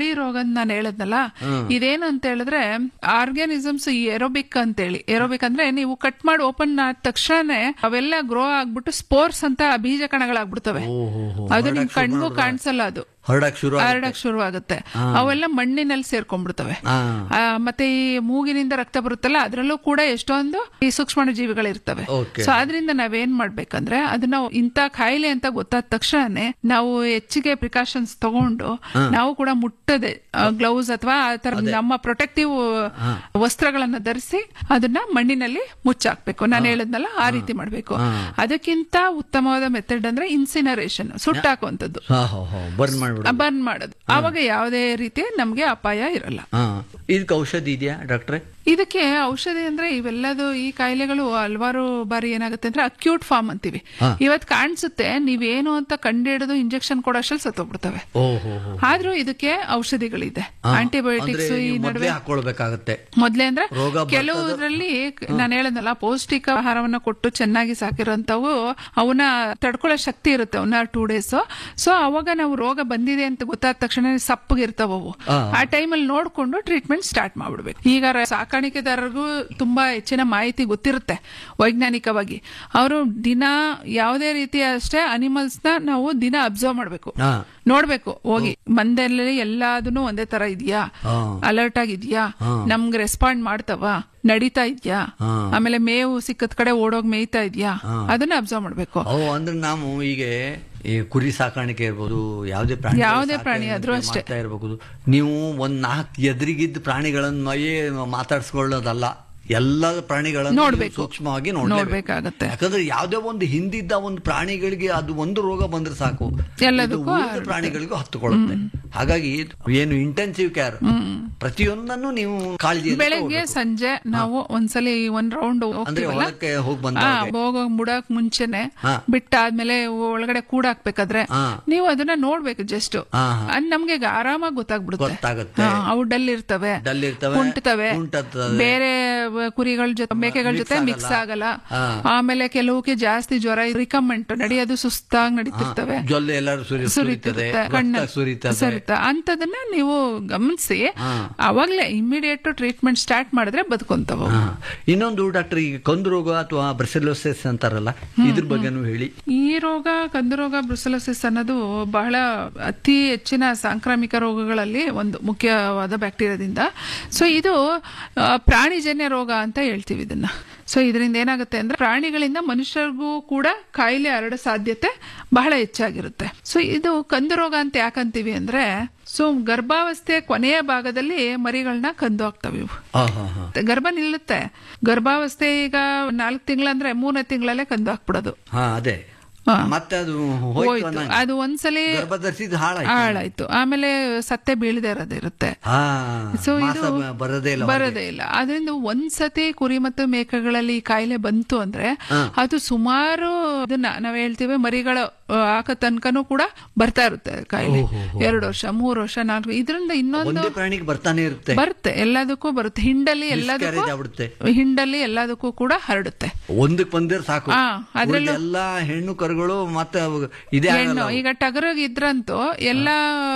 ಅಂತ ನಾನು ಹೇಳದ್ನಲ್ಲ ಇದೇನು ಅಂತ ಹೇಳಿದ್ರೆ ಆರ್ಗ್ಯಾನಿಸಮ್ಸ್ ಎರೋಬಿಕ್ ಅಂತೇಳಿ ಎರೋಬಿಕ್ ಅಂದ್ರೆ ನೀವು ಕಟ್ ಮಾಡಿ ಓಪನ್ ಆದ ತಕ್ಷಣ ಅವೆಲ್ಲ ಗ್ರೋ ಆಗ್ಬಿಟ್ಟು ಸ್ಪೋರ್ಸ್ ಅಂತ ಬೀಜ ಕಣಗಳಾಗ್ಬಿಡ್ತವೆ ಅದು ನಿಮ್ ಕಣ್ಗೂ ಕಾಣಿಸಲ್ಲ ಅದು ಹೊರಡಕ್ ಶುರು ಆಗುತ್ತೆ. ಹರಡಕ್ ಶುರು ಆಗುತ್ತೆ ಅವೆಲ್ಲ ಮಣ್ಣಿನಲ್ಲಿ ಸೇರ್ಕೊಂಡ್ಬಿಡ್ತವೆ ಆ. ಆ, ಮತ್ತೆ ಈ ಮೂಗಿನಿಂದ ರಕ್ತ ಬರುತ್ತಲ್ಲ ಅದರಲ್ಲೂ ಕೂಡ ಎಷ್ಟೊಂದು ಈ ಸೂಕ್ಷ್ಮ ಜೀವಿಗಳಿರ್ತವೆ Okay. ಸೊ ಅದರಿಂದ ನಾವೇನ್ ಮಾಡ್ಬೇಕಂದ್ರೆ ಅದನ್ನ ಇಂತ ಕಾಯಿಲೆ ಅಂತ ಗೊತ್ತಾದ ತಕ್ಷಣನೇ ನಾವು ಹೆಚ್ಚಿಗೆ ಪ್ರಿಕಾಷನ್ಸ್ ತಗೊಂಡು ನಾವು ಕೂಡ ಮುಟ್ಟದೆ ಗ್ಲೌಸ್ ಅಥವಾ ಆ ತರ ನಮ್ಮ ಪ್ರೊಟೆಕ್ಟಿವ್ ವಸ್ತ್ರಗಳನ್ನ ಧರಿಸಿ ಅದನ್ನ ಮಣ್ಣಿನಲ್ಲಿ ಮುಚ್ಚಾಕ್ಬೇಕು ನಾನು ಹೇಳದ್ನಲ್ಲ ಆ ರೀತಿ ಮಾಡ್ಬೇಕು ಅದಕ್ಕಿಂತ ಉತ್ತಮವಾದ ಮೆಥಡ್ ಅಂದ್ರೆ ಇನ್ಸಿನರೇಷನ್ ಸುಟ್ಟಾಕುವಂಥದ್ದು ಹಾ ಹಾ ಹಾ ಬರ್ನ್ ಮಾಡ್ಬಿಡು ಬರ್ನ್ ಮಾಡೋದು ಆವಾಗ ಯಾವುದೇ ರೀತಿ ನಮ್ಗೆ ಅಪಾಯ ಇರಲ್ಲ ಹಾ ಇದಕ್ಕೆ ಔಷಧಿ ಇದೆಯಾ ಡಾಕ್ಟ್ರೆ ಇದಕ್ಕೆ ಔಷಧಿ ಅಂದ್ರೆ ಇವೆಲ್ಲದು ಈ ಕಾಯಿಲೆಗಳು ಹಲವಾರು ಬಾರಿ ಏನಾಗುತ್ತೆ ಅಂದ್ರೆ ಅಕ್ಯೂಟ್ ಫಾರ್ಮ್ ಅಂತೀವಿ ಇವತ್ ಕಾಣಿಸುತ್ತೆ ನೀವೇನು ಅಂತ ಕಂಡಿಡಿದು ಇಂಜೆಕ್ಷನ್ ಕೊಡೋಷ್ಟ್ರಲ್ಲಿ ಸತ್ತೋಗ್ಬಿಡ್ತವೆ ಓ ಹೋ ಹೋ ಆದ್ರೂ ಇದಕ್ಕೆ ಔಷಧಿಗಳಿದೆ ಅಂದ್ರೆ ಆಂಟಿಬಯೋಟಿಕ್ಸ್ ಈ ನೀವು ಮೊದ್ಲೇ ನಡುವೆ ಹಾಕೊಳ್ಬೇಕಾಗತ್ತೆ ಮೊದ್ಲೇ ಅಂದ್ರೆ ರೋಗ ಬರ್ತದ- ಕೆಲವುದ್ರಲ್ಲಿ ನಾನು ಹೇಳದ್ನಲ್ಲ ಪೌಷ್ಟಿಕ ಆಹಾರವನ್ನ ಕೊಟ್ಟು ಚೆನ್ನಾಗಿ ಸಾಕಿರೋಂಥವು ಅವನ್ನ ತಡ್ಕೊಳ್ಳೋ ಶಕ್ತಿ ಇರುತ್ತೆ one or two days so ಅವಾಗ ನಾವು ರೋಗ ಬಂದಿದೆ ಅಂತ ಗೊತ್ತಾದ ತಕ್ಷಣ ಸಪ್ಪಗಿರ್ತಾವ ಅವು ಆ ಟೈಮಲ್ಲಿ ನೋಡ್ಕೊಂಡು ಟ್ರೀಟ್ಮೆಂಟ್ ಸ್ಟಾರ್ಟ್ ಮಾಡ್ಬಿಡ್ಬೇಕು ಈಗ ರ- ಸಾಕಾಣಿಕೆದಾರರಿಗೂ ತುಂಬಾ ಹೆಚ್ಚಿನ ಮಾಹಿತಿ ಗೊತ್ತಿರುತ್ತೆ ವೈಜ್ಞಾನಿಕವಾಗಿ ಅವರು ದಿನ ಯಾವುದೇ ರೀತಿಯ ಅಷ್ಟೇ ಅನಿಮಲ್ಸ್ ನ ನಾವು ದಿನ ಅಬ್ಸರ್ವ್ ಮಾಡ್ಬೇಕು ಹಾ ನೋಡ್ಬೇಕು ಹೋಗಿ ಮಂದಲ್ಲಿ ಎಲ್ಲಾದನ್ನು ಒಂದೇ ತರ ಇದೆಯಾ ಹಾ. ಅಲರ್ಟ್ ಆಗಿದ್ಯಾ ನಮ್ಗೆ ರೆಸ್ಪಾಂಡ್ ಮಾಡ್ತಾವ ನಡೀತಾ ಇದ್ಯಾ ಹಾ. ಆಮೇಲೆ ಮೇವು ಸಿಕ್ಕದ ಕಡೆ ಓಡೋಗ್ ಮೇಯ್ತಾ ಇದ್ಯಾ ಅದನ್ನ ಅಬ್ಸರ್ವ್ ಮಾಡ್ಬೇಕು ಅವು ಅಂದ್ರೆ ನಾವು ಈಗ ಈ ಕುರಿ ಸಾಕಾಣಿಕೆ ಇರ್ಬೋದು ಯಾವುದೇ ಪ್ರಾಣಿ ಯಾವುದೇ ಪ್ರಾಣಿ ಆದ್ರೂ ಅಷ್ಟೇ. ಇರಬಹುದು ನೀವು ಒಂದ್ ನಾಲ್ಕು ಎದುರಿಗಿದ್ದ ಪ್ರಾಣಿಗಳನ್ನ ಮಾತಾಡ್ಸ್ಕೊಳ್ಳೋದಲ್ಲ ಎಲ್ಲ ಪ್ರಾಣಿಗಳನ್ನು ನೀವು ನೋಡ್ಬೇಕು. ಸೂಕ್ಷ್ಮವಾಗಿ ನೋಡ್ಲೇಬೇಕು. ನೋಡ್ಬೇಕಾಗತ್ತೆ. ಯಾಕಂದ್ರೆ ಯಾವುದೇ ಒಂದು ಹಿಂದಿದ್ದ ಒಂದು ಪ್ರಾಣಿಗಳಿಗೆ ಅದು ಒಂದು ರೋಗ ಬಂದ್ರೆ ಸಾಕು ಎಲ್ಲದಕ್ಕೂ ಇದು ಉಳಿದ ಹರಡುತ್ತೆ. ಪ್ರಾಣಿಗಳಿಗೂ ಹತ್ತುಕೊಳ್ಳುತ್ತೆ ಹಾಗಾಗಿ ಏನು ಇಂಟೆನ್ಸಿವ್ ಕೇರ್ ಪ್ರತಿಯೊಂದನ್ನು ನೀವು ಕಾಳಜಿ ಬೆಳಗ್ಗೆ ಸಂಜೆ ನಾವು ಒಂದ್ಸಲಿ ಒಂದ್ ರೌಂಡ್ ಅಂದ್ರೆ ಹೋಗ್ತೀವಲ್ಲ ಹೊಲಕ್ಕೆ ಹೋಗಿ ಆ, ಬಂದಾಗ ಹೋಗೋ ಮುಡಕ್ ಮುಂಚೆನೆ ಹಾ. ಬಿಟ್ಟಾದ್ಮೇಲೆ ಒಳಗಡೆ ಕೂಡಾಕ್ಬೇಕಾದ್ರೆ ಹಾ. ನೀವು ಅದನ್ನ ನೋಡ್ಬೇಕು ಜಸ್ಟ್ ಹಾ, ಹಾ. ಅದ್ ನಮ್ಗೆ ಈಗ ಆರಾಮಾಗಿ ಗೊತ್ತಾಗ್ಬಿಡುತ್ತೆ ಗೊತ್ತಾಗುತ್ತೆ. ಹಾ, ಅವು ಡಲ್ ಇರ್ತವೆ ಡಲ್ ಇರ್ತವೆ, ಕುಂಟ್ತವೆ ಕುಂಟುತ್ತವೆ. ಬೇರೆ ಕುರಿಗಳ ಜೊತೆ ಮೇಕೆಗಳ mix ಜೊತೆ ಆಗಲ್ಲ. ಮಿಕ್ಸ್ ಆಗಲ್ಲ ಹಾ. ಆಮೇಲೆ ಕೆಲವಕ್ಕೆ ಜಾಸ್ತಿ ಜ್ವರ ರಿಕಮೆಂಟ್ ನಡೆಯೋದು ಸುಸ್ತಾಗಿ ನಡೀತಿರ್ತವೆ ಜೊಲ್ಲೆ ಎಲ್ಲರೂ ಸುರಿ ಸುರಿತದೆ ಸುರಿತಿರುತ್ತೆ ಕಣ್ಣ ರಕ್ತ ಸುರಿತದೆ ಸುರಿತ ಅಂತದನ್ನ ನೀವು ಗಮನಿಸಿ ಅವಾಗ್ಲೇ ಇಮಿಡಿಯೇಟ್ ಟ್ರೀಟ್ಮೆಂಟ್ ಸ್ಟಾರ್ಟ್ ಮಾಡಿದ್ರೆ ಬದುಕೊಂತವ ಹಾ. ಇನ್ನೊಂದು ಡಾಕ್ಟರ್ ಈಗ ಕಂದು ರೋಗ ಅಥವಾ ಬ್ರೆಸೆಲೋಸಿಸ್ ಅಂತಾರಲ್ಲ ಇದ್ರ ಬಗ್ಗೆನೂ ಹೇಳಿ ಈ ರೋಗ ಕಂದು ರೋಗ ಬ್ರುಸಲೋಸಿಸ್ ಅನ್ನೋದು ಬಹಳ ಅತಿ ಹೆಚ್ಚಿನ ಸಾಂಕ್ರಾಮಿಕ ರೋಗಗಳಲ್ಲಿ ಒಂದು ಮುಖ್ಯವಾದ ಬ್ಯಾಕ್ಟೀರಿಯಾದಿಂದ ಸೊ ಇದು ಆ, ಪ್ರಾಣಿಜನ್ಯ ರೋಗ ಅಂತ ಹೇಳ್ತೀವಿ ಇದನ್ನ ಸೊ ಇದರಿಂದ ಏನಾಗುತ್ತೆ ಅಂದ್ರೆ ಪ್ರಾಣಿಗಳಿಂದ ಮನುಷ್ಯರಿಗೂ ಕೂಡ ಕಾಯಿಲೆ ಹರಡೋ ಸಾಧ್ಯತೆ ಬಹಳ ಹೆಚ್ಚಾಗಿರುತ್ತೆ ಸೊ ಇದು ಕಂದು ರೋಗ ಅಂತ ಯಾಕಂತೀವಿ ಅಂದ್ರೆ ಸೊ ಗರ್ಭಾವಸ್ಥೆ ಕೊನೆಯ ಭಾಗದಲ್ಲಿ ಮರಿಗಳನ್ನ ಕಂದು ಆಗ್ತವೆ ಇವು ಹಾ ಹಾ ಹಾ ಗರ್ಭ ನಿಲ್ಲುತ್ತೆ ಗರ್ಭಾವಸ್ಥೆ ಈಗ ನಾಲ್ಕು ತಿಂಗಳಂದ್ರೆ ಮೂರನೇ ತಿಂಗಳಲ್ಲೇ ಕಂದು ಹಾಕ್ಬಿಡೋದು ಹಾ ಅದೇ ಹಾ. ಮತ್ತೆ ಅದು ಹೋಯ್ತು ಹೋಯ್ತು ಅನ್ನಂಗೆ. ಅದು ಒಂದ್ಸಲಿ ಗರ್ಭ ಧರಿಸಿದ ಹಾಳಾಯ್ತು ಹಾಳಾಯ್ತು ಆಮೇಲೆ ಸತ್ತೆ ಬೀಳದೆ ಇರೋದಿರುತ್ತೆ ಹಾ ಸೊ ಮಾಸ ಇದು ಬ- ಬರೋದೇ ಇಲ್ಲ ಬರೋದೇ ಇಲ್ಲ ಅದರಿಂದ ಒಂದ್ಸತಿ ಕುರಿ ಮತ್ತು ಮೇಕೆಗಳಲ್ಲಿ ಈ ಕಾಯಿಲೆ ಬಂತು ಅಂದ್ರೆ ಅದು ಸುಮಾರು ಇದನ್ನ ನಾವ್ ಹೇಳ್ತೀವಿ ಮರಿಗಳ ಆ, ಹಾಕೋ ತನಕನೂ ಕೂಡ ಬರ್ತಾ ಇರುತ್ತೆ ಕಾಯಿಲೆ ಎರಡು ವರ್ಷ ಮೂರು ವರ್ಷ ನಾಲ್ಕು ಇದರಿಂದ ಇನ್ನೊಂದು ಒಂದೇ ಪ್ರಾಣಿಗೆ ಬರ್ತಾನೆ ಇರುತ್ತೆ ಬರುತ್ತೆ ಎಲ್ಲದಕ್ಕೂ ಬರುತ್ತೆ ಹಿಂಡಲ್ಲಿ ಎಲ್ಲದಕ್ಕೂ Miscarriage ಆಗ್ಬಿಡುತ್ತೆ. ಹಿಂಡಲ್ಲಿ ಎಲ್ಲದಕ್ಕೂ ಕೂಡ ಹರಡುತ್ತೆ ಒಂದಕ್ಕೆ ಬಂದಿರ ಸಾಕು ಹಾ, ಅದ್ರಲ್ಲೂ- ಎಲ್ಲಾ ಹೆಣ್ಣು ಕರುಗಳು ಮತ್ತೆ ಅವು ಇದೇ ಆಗಲ್ಲ ಹೆಣ್ಣು ಈಗ ಟಗರಿಗೆ ಇದ್ರಂತೂ ಎಲ್ಲಾ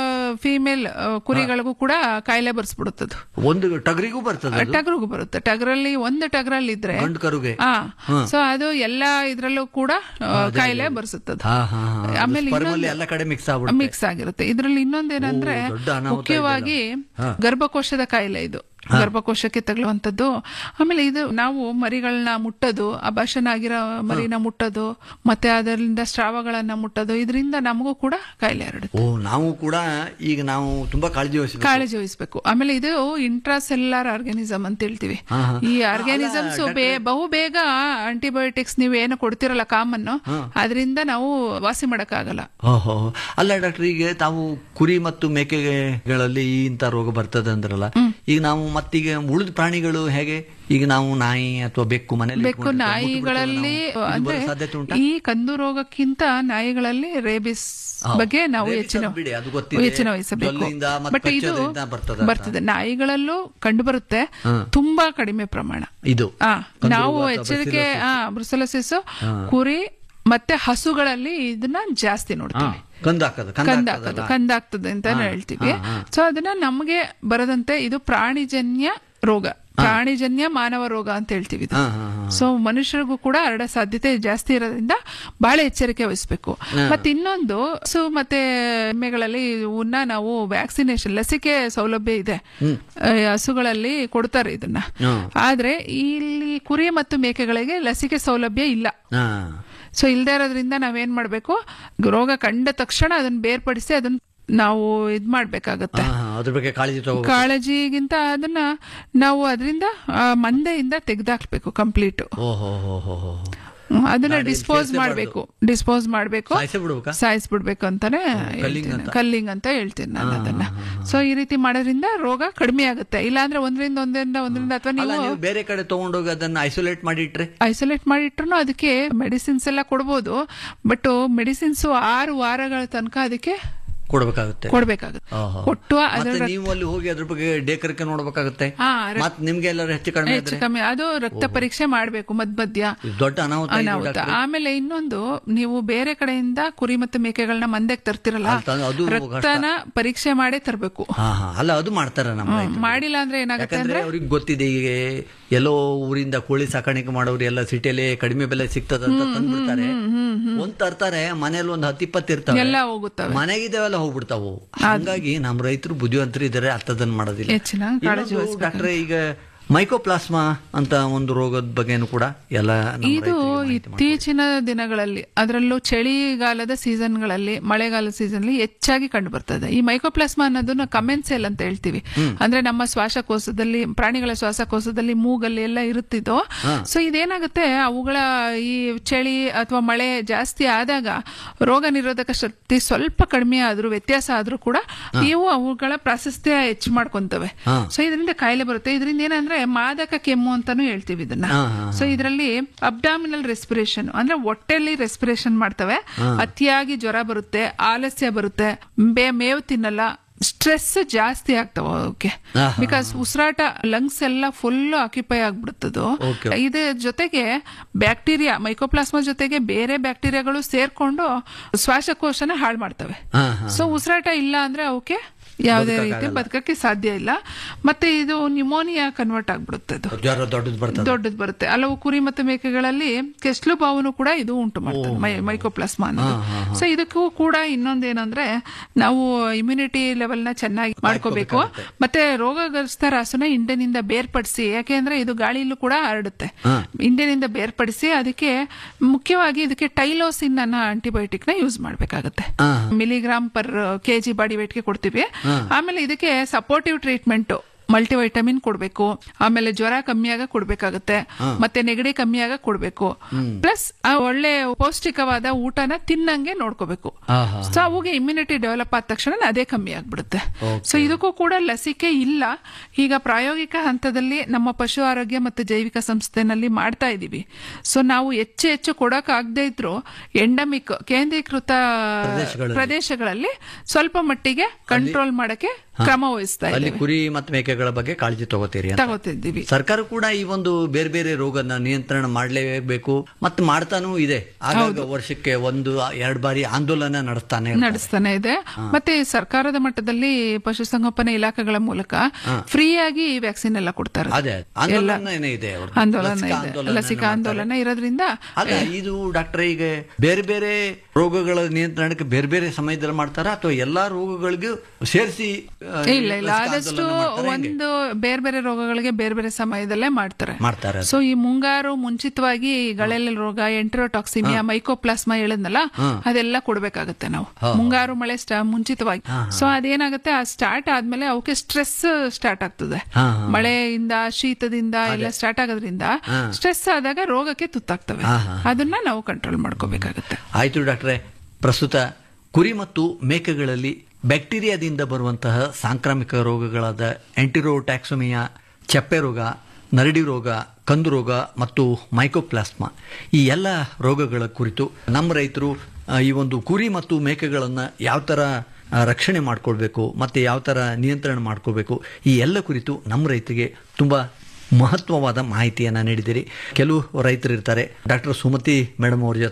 ಫಿಮೇಲ್ ಕುರಿಗಳಿಗೂ ಕೂಡ ಕಾಯಿಲೆ ಬರ್ಸ್ಬಿಡುತ್ತದು ಒಂದು ಟಗರಿಗೂ ಬರ್ತದೆ ಅದು. ಟಗರಿಗೂ ಬರುತ್ತೆ ಟಗರಲ್ಲಿ ಒಂದು ಟಗರಲ್ಲಿ ಇದ್ರೆ ಗಂಡು ಕರುಗೆ ಹಾ ಸೊ ಅದು ಎಲ್ಲಾ ಇದ್ರಲ್ಲೂ ಕೂಡ ಆ, ಕಾಯಿಲೆ ಬರ್ಸುತ್ತದು ಹಾ ಹಾ ಹಾ. ಅದು ಆಮೇಲೆ sperm ಅಲ್ಲಿ ಇನ್ನೊಂದು- ಎಲ್ಲ ಕಡೆ ಮಿಕ್ಸ್ ಆಗ್ಬಿಡುತ್ತೆ ಮಿಕ್ಸ್ ಆಗಿರುತ್ತೆ ಇದ್ರಲ್ಲಿ ಇನ್ನೊಂದೇನಂದ್ರೆ ಓ, ದೊಡ್ಡ ಅನಾಹುತ ಮುಖ್ಯವಾಗಿ ಗರ್ಭಕೋಶದ ಕಾಯಿಲೆ ಇದು ಗರ್ಭಕೋಶಕ್ಕೆ ತಗುಲುವಂಥದ್ದು ಆಮೇಲೆ ಇದು ನಾವು ಮರಿಗಳನ್ನ ಮುಟ್ಟೋದು ಅಭಾಷಣ ಆಗಿರೋ ಮರಿನ ಮುಟ್ಟೋದು ಮತ್ತೆ ಅದರಿಂದ ಸ್ರಾವಗಳನ್ನ ಮುಟ್ಟೋದು ಇದರಿಂದ ನಮಗೂ ಕೂಡ ಕಾಯಿಲೆ ಹರಡುತ್ತೆ ಓ ನಾವು ಕೂಡ ಈಗ ನಾವು ತುಂಬಾ ಕಾಳಜಿ ವಹಿಸಬೇಕು ಕಾಳಜಿ ವಹಿಸ್ಬೇಕು ಆಮೇಲೆ ಇದು ಇಂಟ್ರಾಸೆಲ್ಯುಲರ್ ಆರ್ಗ್ಯಾನಿಸಮ್ ಅಂತ ಹೇಳ್ತೀವಿ ಹಾ, ಹಾ. ಈ ಆರ್ಗ್ಯಾನಿಸಮ್ಸ್ ಬಹು ಬೇಗ ಆಂಟಿಬಯೋಟಿಕ್ಸ್ ನೀವು ಏನು ಕೊಡ್ತಿರಲ್ಲ ಕಾಮನ್ ಅದರಿಂದ ನಾವು ವಾಸಿ ಮಾಡಕ್ಕಾಗಲ್ಲ ಓಹೋ ಅಲ್ಲ ಡಾಕ್ಟರ್ ಈಗ ತಾವು ಕುರಿ ಮತ್ತು ಮೇಕೆಗಳಲ್ಲಿ ಈ ಇಂಥ ರೋಗ ಬರ್ತದೆ ಅಂದ್ರಲ್ಲ ಈಗ ನಾವು ಮತ್ತೀಗ ಉಳಿದ ಪ್ರಾಣಿಗಳು ಹೇಗೆ ಈಗ ನಾವು ನಾಯಿ ಅಥವಾ ಬೆಕ್ಕು ಮನೇಲಿ ಬೆಕ್ಕು ಇಟ್ಕೊಂಡಿರ್ತೀವಿ, ನಾಯಿಗಳಲ್ಲಿ ಮುಟ್ಬಿಡ್ತೇವೆ ನಾವು. ಇದು ಅಂದ್ರೆ ಬರೋ ಸಾಧ್ಯತೆ ಉಂಟಾ ಈ ಕಂದು ರೋಗಕ್ಕಿಂತ ನಾಯಿಗಳಲ್ಲಿ ರೇಬಿಸ್ ಹಾ. ಬಗ್ಗೆ ನಾವು ರೇಬಿಸ್ ಹೆಚ್ಚಿನ ಅದು ಬಿಡಿ, ಅದು ಗೊತ್ತಿದೆ. ಹೆಚ್ಚಿನ ವಹಿಸಬೇಕು ಜೊಲ್ಲಿಂದ ಮತ್ತೆ ಬಟ್ ಇದು ಕಚ್ಚೋದ್ರಿಂದ ಬರ್ತದೆ ಅಂತ. ಬರ್ತದೆ ನಾಯಿಗಳಲ್ಲೂ ಕಂಡು ಬರುತ್ತೆ ತುಂಬಾ ಕಡಿಮೆ ಪ್ರಮಾಣ ಇದು ಆ, ಕಂದು ನಾವು ರೋಗ ಅಥವಾ ಎಚ್ಚರಿಕೆ ಆ ಬ್ರುಸಲಸಿಸ್ ಕುರಿ ಮತ್ತೆ ಹಸುಗಳಲ್ಲಿ ಇದನ್ನ ಜಾಸ್ತಿ ನೋಡ್ತೀವಿ ಕಂದು ಹಾಕೋದು ಕಂದ ಕಂದು ಹಾಕೋದು ಕಂದಾಗ್ತದೆ ಅಂತ ಹೇಳ್ತೀವಿ ಸೊ ಅದನ್ನ ನಮಗೆ ಬರದಂತೆ ಇದು ಪ್ರಾಣಿಜನ್ಯ ರೋಗ ಪ್ರಾಣಿಜನ್ಯ ಮಾನವ ರೋಗ ಅಂತ ಹೇಳ್ತೀವಿ ಇದು. ಹಾ, ಹಾ, ಹಾ. ಸೊ ಮನುಷ್ಯರಿಗೂ ಕೂಡ ಹರಡೋ ಸಾಧ್ಯತೆ ಜಾಸ್ತಿ ಇರೋದ್ರಿಂದ ಬಹಳ ಎಚ್ಚರಿಕೆ ವಹಿಸ್ಬೇಕು ಮತ್ತೆ ಇನ್ನೊಂದು ಹಸು ಮತ್ತೆ ಎಮ್ಮೆಗಳಲ್ಲಿ ಇವನ್ನ ನಾವು ವ್ಯಾಕ್ಸಿನೇಷನ್ ಲಸಿಕೆ ಸೌಲಭ್ಯ ಇದೆ ಆ, ಹಸುಗಳಲ್ಲಿ ಕೊಡ್ತಾರೆ ಇದನ್ನ ಆದ್ರೆ ಇಲ್ಲಿ ಕುರಿ ಮತ್ತು ಮೇಕೆಗಳಿಗೆ ಲಸಿಕೆ ಸೌಲಭ್ಯ ಇಲ್ಲ ಹಾ ಸೊ ಇಲ್ದೇ ಇರೋದ್ರಿಂದ ನಾವೇನ್ ಮಾಡ್ಬೇಕು ರೋಗ ಕಂಡ ತಕ್ಷಣ ಅದನ್ನ ಬೇರ್ಪಡಿಸಿ ಅದನ್ನ ನಾವು ಇದ್ ಮಾಡ್ಬೇಕಾಗತ್ತೆ ಹಾ, ಹಾ, ಅದ್ರ ಬಗ್ಗೆ ಕಾಳಜಿ ತಗೋ ಕಾಳಜಿಗಿಂತ ಅದನ್ನ ನಾವು ಅದರಿಂದ ಮಂದೆಯಿಂದ ತೆಗ್ದಾಕ್ಬೇಕು ಕಂಪ್ಲೀಟ್ ಓಹೋ ಹೋ ಹೋ ಹೋ ಅದನ್ನ ಗಾಡಿಯಲ್ಲಿ ಡಿಸ್ಪೋಸ್ ಸೇರ್ಸೇ ಮಾಡ್ಬೇಕು ಡಿಸ್ಪೋಸ್ ಮಾಡ್ಬೇಕು ಸಾಯ್ಸೇ ಬಿಡ್ಬೇಕಾ? ಸಾಯಿಸ್ಬಿಡ್ಬೇಕು ಅಂತಾನೆ ಕಲ್ಲಿಂಗ್ ಹೇಳ್ತೀನಿ. ಅಂತ. ಕಲ್ಲಿಂಗ್ ಅಂತ ಹೇಳ್ತೀನಿ ನಾನು ಅದನ್ನ ಸೊ ಈ ರೀತಿ ಮಾಡೋದ್ರಿಂದ ರೋಗ ಕಡಿಮೆ ಆಗುತ್ತೆ ಇಲ್ಲಾಂದ್ರೆ ಒಂದರಿಂದ ಒಂದರಿಂದ ಒಂದರಿಂದ ಅಥವಾ ಅಲ್ಲ ನೀವು ನೀವು ಬೇರೆ ಕಡೆ ತಗೊಂಡೋಗಿ ಅದನ್ನ ಐಸೋಲೇಟ್ ಮಾಡಿ ಇಟ್ರೆ ಐಸೋಲೇಟ್ ಮಾಡಿಟ್ರು ಅದಕ್ಕೆ ಮೆಡಿಸಿನ್ಸ್ ಎಲ್ಲ ಕೊಡ್ಬೋದು ಬಟ್ ಮೆಡಿಸಿನ್ಸ್ ಆರು ವಾರಗಳ ತನಕ ಅದಕ್ಕೆ ಕೊಡ್ಬೇಕಾಗುತ್ತೆ ಕೊಡ್ಬೇಕಾಗುತ್ತೆ ಆಹಾ. ಕೊಟ್ಟು ಮತ್ತೆ ಅದರ ನೀವು ಅಲ್ಲಿ ಹೋಗಿ ಅದ್ರ ಬಗ್ಗೆ ಡೇಕರಕ್ಕೆ ನೋಡ್ಬೇಕಾಗುತ್ತೆ ಹಾ, ರ- ಮತ್ ನಿಮ್ಗೆ ಎಲ್ಲರೂ ಹೆಚ್ಚು ಕಡಿಮೆ ಹೆಚ್ಚು ಇದ್ರೆ ಕಮ್ಮಿ ಅದು ರಕ್ತ ಪರೀಕ್ಷೆ ಮಾಡ್ಬೇಕು ಮಧ್ಯ ಮಧ್ಯ ಇದು ದೊಡ್ಡ ಅನಾಹುತ ಇದು ಅನಾಹುತ ಡಾಕ್ಟ್ರೆ. ಆಮೇಲೆ ಇನ್ನೊಂದು ನೀವು ಬೇರೆ ಕಡೆಯಿಂದ ಕುರಿ ಮತ್ತು ಮೇಕೆಗಳನ್ನ ಮಂದೆಗೆ ತರ್ತಿರಲ್ಲ ಅಲ್ಲಿ ತಂದು ಅದು ರಕ್ತನ ಪರೀಕ್ಷೆ ಮಾಡೇ ತರಬೇಕು ಹಾ ಹಾ ಅಲ್ಲ ಅದು ಮಾಡ್ತಾರೆ ನಮ್ಮ ರೈತರು. ಮಾಡಿಲ್ಲ ಅಂದ್ರೆ ಏನಾಗುತ್ತೆ ಯಾಕಂದ್ರೆ ಅಂದ್ರೆ ಅವ್ರಿಗೆ ಗೊತ್ತಿದೆ ಈಗ ಎಲ್ಲೋ ಊರಿಂದ ಕೋಳಿ ಸಾಕಾಣಿಕೆ ಮಾಡೋರು ಎಲ್ಲ ಸಿಟಿಯಲ್ಲಿ ಕಡಿಮೆ ಬೆಲೆ ಸಿಗ್ತದ ಅಂತ ತಂದ್ಬಿಡ್ತಾರೆ ಒಂದ್ ತರ್ತಾರೆ ಮನೇಲಿ ಒಂದ್ ಹತ್ತು ಇಪ್ಪತ್ತು ಇರ್ತಾವೆ ಎಲ್ಲ ಹೋಗುತ್ತವೆ ಮನೆಗಿದ್ದಾವೆಲ್ಲ ಹೋಗ್ಬಿಡ್ತಾವು ಹಂಗಾಗಿ ನಮ್ಮ ರೈತರು ಬುದ್ಧಿವಂತರು ಇದಾರೆ ಅರ್ಥದನ್ನ ಮಾಡೋದಿಲ್ಲ ಹೆಚ್ಚಿನ ಕಾಳಜಿ ಇನ್ನೊಂದು ಡಾಕ್ಟ್ರೆ ಈಗ ಮೈಕೋಪ್ಲಾಸ್ಮಾ ಅಂತ ಒಂದು ರೋಗದ ಬಗ್ಗೆನೂ ಕೂಡ ಎಲ್ಲ ನಮ್ಮ ಇದು ರೈತರಿಗೆ ಮಾಹಿತಿ ಮಾಡ್ಕೊಡಿ. ಇತ್ತೀಚಿನ ದಿನಗಳಲ್ಲಿ ಅದರಲ್ಲೂ ಚಳಿಗಾಲದ ಸೀಸನ್ಗಳಲ್ಲಿ ಮಳೆಗಾಲದ ಸೀಸನ್ಲಿ ಹೆಚ್ಚಾಗಿ ಕಂಡು ಬರ್ತದೆ ಈ ಮೈಕೋಪ್ಲಾಸ್ಮಾ ಅನ್ನೋದನ್ನ ಕಮೆನ್ಸೆಲ್ ಅಂತ ಹೇಳ್ತೀವಿ ಅಂದ್ರೆ ನಮ್ಮ ಶ್ವಾಸಕೋಶದಲ್ಲಿ ಪ್ರಾಣಿಗಳ ಶ್ವಾಸಕೋಶದಲ್ಲಿ ಮೂಗಲ್ಲಿ ಎಲ್ಲ ಇರುತ್ತಿದ್ದು ಸೊ ಇದೇನಾಗುತ್ತೆ ಅವುಗಳ ಈ ಚಳಿ ಅಥವಾ ಮಳೆ ಜಾಸ್ತಿ ಆದಾಗ ರೋಗ ನಿರೋಧಕ ಶಕ್ತಿ ಸ್ವಲ್ಪ ಕಡಿಮೆ ಆದ್ರೂ ವ್ಯತ್ಯಾಸ ಆದ್ರೂ ಕೂಡ ಇವು ಅವುಗಳ ಪ್ರಾಶಸ್ತ್ಯ ಹೆಚ್ಚು ಮಾಡ್ಕೊಂತವೆ ಸೊ ಇದರಿಂದ ಕಾಯಿಲೆ ಬರುತ್ತೆ ಇದರಿಂದ ಏನಂದ್ರೆ ಮಾದಕ ಕೆಮ್ಮು ಅಂತಾನು ಹೇಳ್ತೀವಿ ಇದನ್ನ ಹಾ, ಹಾ, ಸೊ ಇದರಲ್ಲಿ ಅಬ್ಡಾಮಿನಲ್ ರೆಸ್ಪಿರೇಷನ್ ಅಂದ್ರೆ ಹೊಟ್ಟೆಲಿ ರೆಸ್ಪಿರೇಷನ್ ಮಾಡ್ತವೆ ಅತಿಯಾಗಿ ಜ್ವರ ಬರುತ್ತೆ ಆಲಸ್ಯ ಬರುತ್ತೆ ಬೇ ಮೇವು ತಿನ್ನಲ್ಲ ಸ್ಟ್ರೆಸ್ ಜಾಸ್ತಿ ಆಗ್ತಾವ ಅವಕ್ಕೆ ಆಹಾ. ಬಿಕಾಸ್ ಉಸಿರಾಟ ಲಂಗ್ಸ್ ಎಲ್ಲ ಫುಲ್ ಆಕ್ಯುಪೈ ಆಗ್ಬಿಡುತ್ತದು Okay. ಇದ್ರ ಜೊತೆಗೆ ಬ್ಯಾಕ್ಟೀರಿಯಾ ಮೈಕೋಪ್ಲಾಸ್ಮಾ ಜೊತೆಗೆ ಬೇರೆ ಬ್ಯಾಕ್ಟೀರಿಯಾಗಳು ಸೇರ್ಕೊಂಡು ಶ್ವಾಸಕೋಶನ ಹಾಳು ಮಾಡ್ತವೆ ಹಾ, ಹಾ. ಸೊ ಉಸಿರಾಟ ಇಲ್ಲ ಅಂದ್ರೆ ಅವಕ್ಕೆ ಯಾವುದೇ ರೀತಿ ಬದುಕಕ್ಕೆ ಸಾಧ್ಯ ಇಲ್ಲ ಮತ್ತೆ ಇದು ನ್ಯೂಮೋನಿಯಾ ಕನ್ವರ್ಟ್ ಆಗ್ಬಿಡುತ್ತೆ ಅದು ಜ್ವರ ದೊಡ್ಡದು ಬರ್ತದೆ ದೊಡ್ಡದು ಬರುತ್ತೆ ಹಲವು ಕುರಿ ಮತ್ತು ಮೇಕೆಗಳಲ್ಲಿ ಕೆಸ್ಲು ಬಾವನ್ನು ಕೂಡ ಇದು ಉಂಟು ಮಾಡ್ತದೆ ಮೈ ಮೈಕೋಪ್ಲಾಸ್ಮಾ ಅನ್ನೋದು ಸೊ ಇದಕ್ಕೂ ಕೂಡ ಇನ್ನೊಂದೇನಂದ್ರೆ ನಾವು ಇಮ್ಯುನಿಟಿ ಲೆವೆಲ್ ನ ಚೆನ್ನಾಗಿ ಮಾಡ್ಕೋಬೇಕು ಮತ್ತೆ ರೋಗಗ್ರಸ್ತ ರಾಸುನ ಇಂಡಿನಿಂದ ಬೇರ್ಪಡಿಸಿ ಯಾಕೆಂದ್ರೆ ಇದು ಗಾಳಿಯಲ್ಲೂ ಕೂಡ ಹರಡುತ್ತೆ ಇಂಡಿನಿಂದ ಬೇರ್ಪಡಿಸಿ ಅದಕ್ಕೆ ಮುಖ್ಯವಾಗಿ ಇದಕ್ಕೆ ಟೈಲೋಸಿನ್ ಅನ್ನೋ ಆಂಟಿಬಯೋಟಿಕ್ ನ ಯೂಸ್ ಮಾಡ್ಬೇಕಾಗತ್ತೆ ಮಿಲಿಗ್ರಾಮ್ ಪರ್ ಕೆಜಿ ಬಾಡಿ ವೇಟ್ಗೆ ಕೊಡ್ತೀವಿ ಆಮೇಲೆ ಇದಕ್ಕೆ ಸಪೋರ್ಟಿವ್ ಟ್ರೀಟ್ಮೆಂಟ್ ಮಲ್ಟಿವೈಟಮಿನ್ ಕೊಡ್ಬೇಕು ಆಮೇಲೆ ಜ್ವರ ಕಮ್ಮಿಯಾಗ ಕೊಡ್ಬೇಕಾಗತ್ತೆ ಮತ್ತೆ ನೆಗಡಿ ಕಮ್ಮಿಯಾಗ ಕೊಡ್ಬೇಕು ಪ್ಲಸ್ ಒಳ್ಳೆ ಪೌಷ್ಟಿಕವಾದ ಊಟನ ತಿನ್ನಂಗೆ ನೋಡ್ಕೋಬೇಕು ಆಹಾ. ಸೊ ಅವುಗೆ ಇಮ್ಯುನಿಟಿ ಡೆವಲಪ್ ಆದ ತಕ್ಷಣ ಅದೇ ಕಮ್ಮಿ ಆಗ್ಬಿಡುತ್ತೆ ಸೊ ಇದಕ್ಕೂ ಕೂಡ ಲಸಿಕೆ ಇಲ್ಲ ಈಗ ಪ್ರಾಯೋಗಿಕ ಹಂತದಲ್ಲಿ ನಮ್ಮ ಪಶು ಆರೋಗ್ಯ ಮತ್ತು ಜೈವಿಕ ಸಂಸ್ಥೆನಲ್ಲಿ ಮಾಡ್ತಾ ಇದೀವಿ ಸೊ ನಾವು ಹೆಚ್ಚು ಹೆಚ್ಚು ಕೊಡಕ್ ಆಗದೆ ಇದ್ರು ಎಂಡಮಿಕ್ ಕೇಂದ್ರೀಕೃತ ಪ್ರದೇಶಗಳಲ್ಲಿ. ಪ್ರದೇಶಗಳಲ್ಲಿ ಸ್ವಲ್ಪ ಮಟ್ಟಿಗೆ ಕಂಟ್ರೋಲ್ ಮಾಡಕ್ಕೆ ಕ್ರಮ ವಹಿಸ್ತಾ ಅಲ್ಲಿ ಇದ್ದೀವಿ ಕುರಿ ಮತ್ತು ಮೇಕೆಗಳ ಬಗ್ಗೆ ಕಾಳಜಿ ತಗೋತೀರಿ ಅಂತ ತಗೋತಿದ್ದೀವಿ ಸರ್ಕಾರ ಕೂಡ ಈ ಒಂದು ಬೇರೆ ಬೇರೆ ರೋಗನ ನಿಯಂತ್ರಣ ಮಾಡಲೇಬೇಕು ಮತ್ತೆ ಮಾಡ್ತಾನೂ ಇದೆ ಆಗಾಗ ವರ್ಷಕ್ಕೆ ಒಂದು ಎರಡು ಬಾರಿ ಆಂದೋಲನ ನಡೆಸ್ತಾನೆ ಇರ್ತಾರೆ. ನಡೆಸ್ತಾನೆ ಇದೆ ಮತ್ತೆ ಸರ್ಕಾರದ ಮಟ್ಟದಲ್ಲಿ ಪಶುಸಂಗೋಪನಾ ಇಲಾಖೆಗಳ ಮೂಲಕ ಫ್ರೀಯಾಗಿ ವ್ಯಾಕ್ಸಿನ್ ಎಲ್ಲ ಕೊಡ್ತಾರೆ ಅದೇ ಆಂದೋಲನ ಇದೆ ಅವ್ರದ್ದು. ಆಂದೋಲನ ಲಸಿಕಾ ಇದೆ ಆಂದೋಲನ ಲಸಿಕಾ ಮಾಡ್ತಾರೆ. ಆಂದೋಲನ ಇರೋದ್ರಿಂದ ಅಲ್ಲ ಇದು ಡಾಕ್ಟರ್ ಈಗ ಬೇರೆ ಬೇರೆ ರೋಗಗಳ ನಿಯಂತ್ರಣಕ್ಕೆ ಬೇರೆ ಬೇರೆ ಸಮಯದಲ್ಲಿ ಮಾಡ್ತಾರ ಅಥವಾ ಎಲ್ಲಾ ರೋಗಗಳಿಗೂ ಸೇರಿಸಿ ಇಲ್ಲ ಇಲ್ಲ ಆದಷ್ಟು ಒಂದು ಬೇರೆ ಬೇರೆ ರೋಗಗಳಿಗೆ ಬೇರೆ ಬೇರೆ ಸಮಯದಲ್ಲೇ ಮಾಡ್ತಾರೆ ಮಾಡ್ತಾರೆ ಸೊ ಈ ಮುಂಗಾರು ಮುಂಚಿತವಾಗಿ ಗಳೆಲ್ಲ ರೋಗ ಎಂಟ್ರೋಟಾಕ್ಸಿಮಿಯಾ ಮೈಕೋಪ್ಲಾಸ್ಮಾ ಹೇಳಿದ್ನಲ್ಲ ಅದೆಲ್ಲ ಕೊಡ್ಬೇಕಾಗತ್ತೆ ನಾವು ಮುಂಗಾರು ಮಳೆ ಸ್ಟಾ ಮುಂಚಿತವಾಗಿ ಸೊ ಅದೇನಾಗುತ್ತೆ ಆ ಸ್ಟಾರ್ಟ್ ಆದ್ಮೇಲೆ ಅವಕ್ಕೆ ಸ್ಟ್ರೆಸ್ ಸ್ಟಾರ್ಟ್ ಆಗ್ತದೆ ಹಾ, ಮಳೆಯಿಂದ ಶೀತದಿಂದ ಎಲ್ಲ ಸ್ಟಾರ್ಟ್ ಆಗೋದ್ರಿಂದ ಸ್ಟ್ರೆಸ್ ಆದಾಗ ರೋಗಕ್ಕೆ ತುತ್ತಾಗ್ತವೆ ಅದನ್ನ ನಾವು ಕಂಟ್ರೋಲ್ ಮಾಡ್ಕೋಬೇಕಾಗತ್ತೆ ಆಯ್ತು ಡಾಕ್ಟ್ರೆ ಪ್ರಸ್ತುತ ಕುರಿ ಮತ್ತು ಮೇಕೆಗಳಲ್ಲಿ ಬ್ಯಾಕ್ಟೀರಿಯಾದಿಂದ ಬರುವಂತಹ ಸಾಂಕ್ರಾಮಿಕ ರೋಗಗಳಾದ ಎಂಟಿರೋಟ್ಯಾಕ್ಸೋಮಿಯಾ ಚಪ್ಪೆ ರೋಗ ನರಡಿ ರೋಗ ಕಂದು ರೋಗ ಮತ್ತು ಮೈಕೋಪ್ಲಾಸ್ಮಾ ಈ ಎಲ್ಲ ರೋಗಗಳ ಕುರಿತು ನಮ್ಮ ರೈತರು ಆ, ಈ ಒಂದು ಕುರಿ ಮತ್ತು ಮೇಕೆಗಳನ್ನು ಯಾವ ಥರ ಆ, ರಕ್ಷಣೆ ಮಾಡ್ಕೊಳ್ಬೇಕು ಮತ್ತು ಯಾವ ಥರ ನಿಯಂತ್ರಣ ಮಾಡ್ಕೋಬೇಕು ಈ ಎಲ್ಲ ಕುರಿತು ನಮ್ಮ ರೈತರಿಗೆ ತುಂಬ ಮಹತ್ವವಾದ ಮಾಹಿತಿಯನ್ನು ನೀಡಿದಿರಿ ಕೆಲವು ರೈತರು ಇರ್ತಾರೆ ಡಾಕ್ಟರ್ ಸುಮತಿ ಮೇಡಮ್ ಅವ್ರ ಜೊತೆಗೆ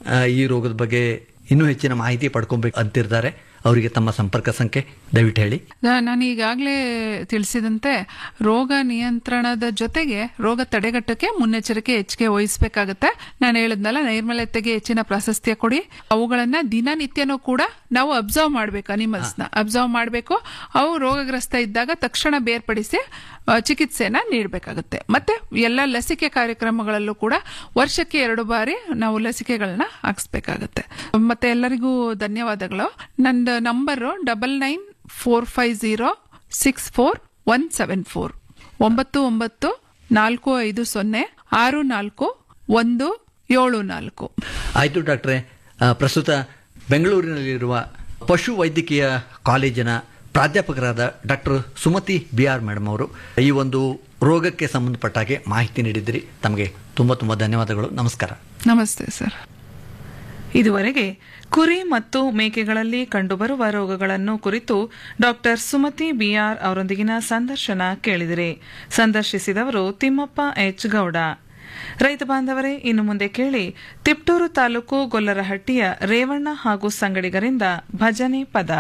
ಆ, ಈ ರೋಗದ ಬಗ್ಗೆ ಇನ್ನೂ ಹೆಚ್ಚಿನ ಮಾಹಿತಿ ಪಡ್ಕೊಬೇಕು ಅಂತಿರ್ತಾರೆ ಅವರಿಗೆ ತಮ್ಮ ಸಂಪರ್ಕ ಸಂಖ್ಯೆ ದಯವಿಟ್ಟು ಹೇಳಿ ನಾ- ನಾನು ಈಗಾಗಲೇ ತಿಳಿಸಿದಂತೆ ರೋಗ ನಿಯಂತ್ರಣದ ಜೊತೆಗೆ ರೋಗ ತಡೆಗಟ್ಟಕ್ಕೆ ಮುನ್ನೆಚ್ಚರಿಕೆ ಹೆಚ್ಚಿಗೆ ವಹಿಸಬೇಕಾಗತ್ತೆ ನಾನು ಹೇಳಿದ್ನಲ್ಲ ನೈರ್ಮಲ್ಯತೆಗೆ ಹೆಚ್ಚಿನ ಪ್ರಾಶಸ್ತ್ಯ ಕೊಡಿ ಅವುಗಳನ್ನ ದಿನನಿತ್ಯನೂ ಕೂಡ ನಾವು ಅಬ್ಸರ್ವ್ ಮಾಡಬೇಕು ಅನಿಮಲ್ಸ್ನ ಅಬ್ಸರ್ವ್ ಮಾಡಬೇಕು ಅವು ರೋಗಗ್ರಸ್ತ ಇದ್ದಾಗ ತಕ್ಷಣ ಬೇರ್ಪಡಿಸಿ ಆ, ಚಿಕಿತ್ಸೆನ ನೀಡಬೇಕಾಗುತ್ತೆ ಮತ್ತೆ ಎಲ್ಲ ಲಸಿಕೆ ಕಾರ್ಯಕ್ರಮಗಳಲ್ಲೂ ಕೂಡ ವರ್ಷಕ್ಕೆ ಎರಡು ಬಾರಿ ನಾವು ಲಸಿಕೆಗಳನ್ನ ಹಾಕ್ಸ್ಬೇಕಾಗತ್ತೆ ಮತ್ತೆ ಎಲ್ಲರಿಗೂ ಧನ್ಯವಾದಗಳು ನಂದು number double nine four five zero six four one seven four ಒಂಬತ್ತು ಒಂಬತ್ತು ನಾಲ್ಕು ಐದು ಸೊನ್ನೆ ಆರು ನಾಲ್ಕು ಒಂದು ಏಳು ನಾಲ್ಕು ಆಯಿತು ಡಾಕ್ಟ್ರೆ ಆ, ಪ್ರಸ್ತುತ ಬೆಂಗಳೂರಿನಲ್ಲಿರುವ ಪಶು ವೈದ್ಯಕೀಯ ಕಾಲೇಜಿನ ಪ್ರಾಧ್ಯಾಪಕರಾದ doctor Sumathi B R madam ಅವರು ಈ ಒಂದು ರೋಗಕ್ಕೆ ಸಂಬಂಧಪಟ್ಟ ಹಾಗೆ ಮಾಹಿತಿ ನೀಡಿದಿರಿ ತಮಗೆ ತುಂಬ ತುಂಬ ಧನ್ಯವಾದಗಳು ನಮಸ್ಕಾರ ನಮಸ್ತೆ ಸರ್ ಇದುವರೆಗೆ ಕುರಿ ಮತ್ತು ಮೇಕೆಗಳಲ್ಲಿ ಕಂಡುಬರುವ ರೋಗಗಳನ್ನು ಕುರಿತು ಡಾಕ್ಟರ್ ಸುಮತಿ ಬಿಆರ್ ಅವರೊಂದಿಗಿನ ಸಂದರ್ಶನ ಕೇಳಿದಿರಿ ಸಂದರ್ಶಿಸಿದವರು ತಿಮ್ಮಪ್ಪ ಎಚ್ ಗೌಡ ರೈತ ಬಾಂಧವರೇ ಇನ್ನು ಮುಂದೆ ಕೇಳಿ ತಿಪ್ಟೂರು ತಾಲೂಕು ಗೊಲ್ಲರಹಟ್ಟಿಯ ರೇವಣ್ಣ ಹಾಗೂ ಸಂಗಡಿಗರಿಂದ ಭಜನೆ ಪದ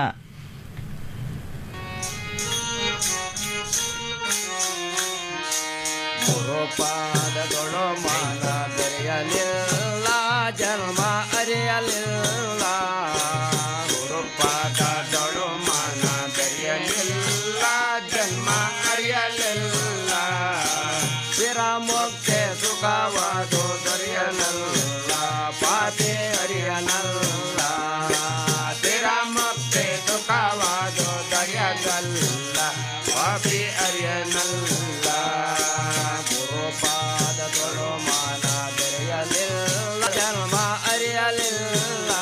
ಪಾದಗಳು ಮಾನ ಬೆರೆಯಲಿಲ್ಲ ಜನ್ಮ ಅರಿಯಲಿಲ್ಲ ಗುರುಪಾದಗಳು ಮಾನ ಬೆರೆಯಲಿಲ್ಲ ಜನ್ಮ ಅರಿಯಲಿಲ್ಲ ವಿರಾಮೋಕ್ತೆ ಸುಖವಾದು ದೊರೆಯನಲ್ಲ ಪಾಪಿ ಅರಿಯನಲ್ಲ ವಿರಾಮೋಕ್ತೆ ಸುಖವಾದು ದೊರೆಯಗಲ್ಲ ಪಾಪಿ ಅರಿಯನಲ್ಲ ಗುರುಪಾದಗಳು ಮಾನ ಬೆರೆಯಲಿಲ್ಲ ಜನ್ಮ ಅರಿಯಲಿಲ್ಲ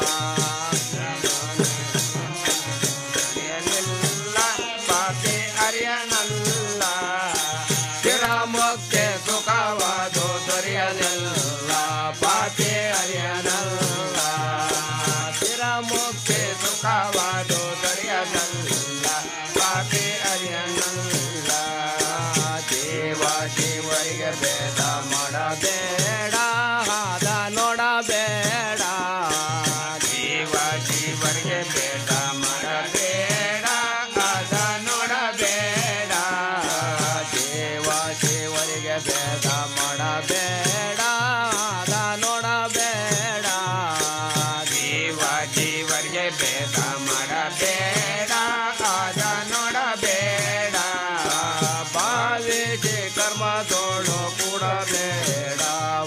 ಅರಿಯಲಿಲ್ಲ ಪಾಪಿ ಅರಿಯನಲ್ಲ ವಿರಾಮೋಕ್ಕೆ ಸುಖವಾದು ದೊರೆಯಲಿಲ್ಲ ಪಾಪಿ ಅರಿಯನಲ್ಲ ವಿರಾಮೋಕ್ಕೆ ಸುಖವಾದು ದೊರೆಯಲಿಲ್ಲ ಪಾಪಿ ಅರಿಯನಲ್ಲ ದೇವ ದೇವರಿಗೆ ಭೇದ ಮಾಡಬೇಡ ಹಾದ ನೋಡಬೇಡ ದೇವ ದೇವರಿಗೆ ಭೇದ ಮಾಡಬೇಡ ಹಾದ ನೋಡಬೇಡ ದೇವ ದೇವರಿಗೆ ಭೇದ ಮಾಡಬೇಡ ಹಾದ ನೋಡಬೇಡ ದೇವ ದೇವರಿಗೆ ಭೇದ ಮಾಡಬೇಡ ಹಾದ ನೋಡಬೇಡ ಬಾವಿಗೆ ಕರ್ಮದೋಳು ಕೂಡಬೇಡ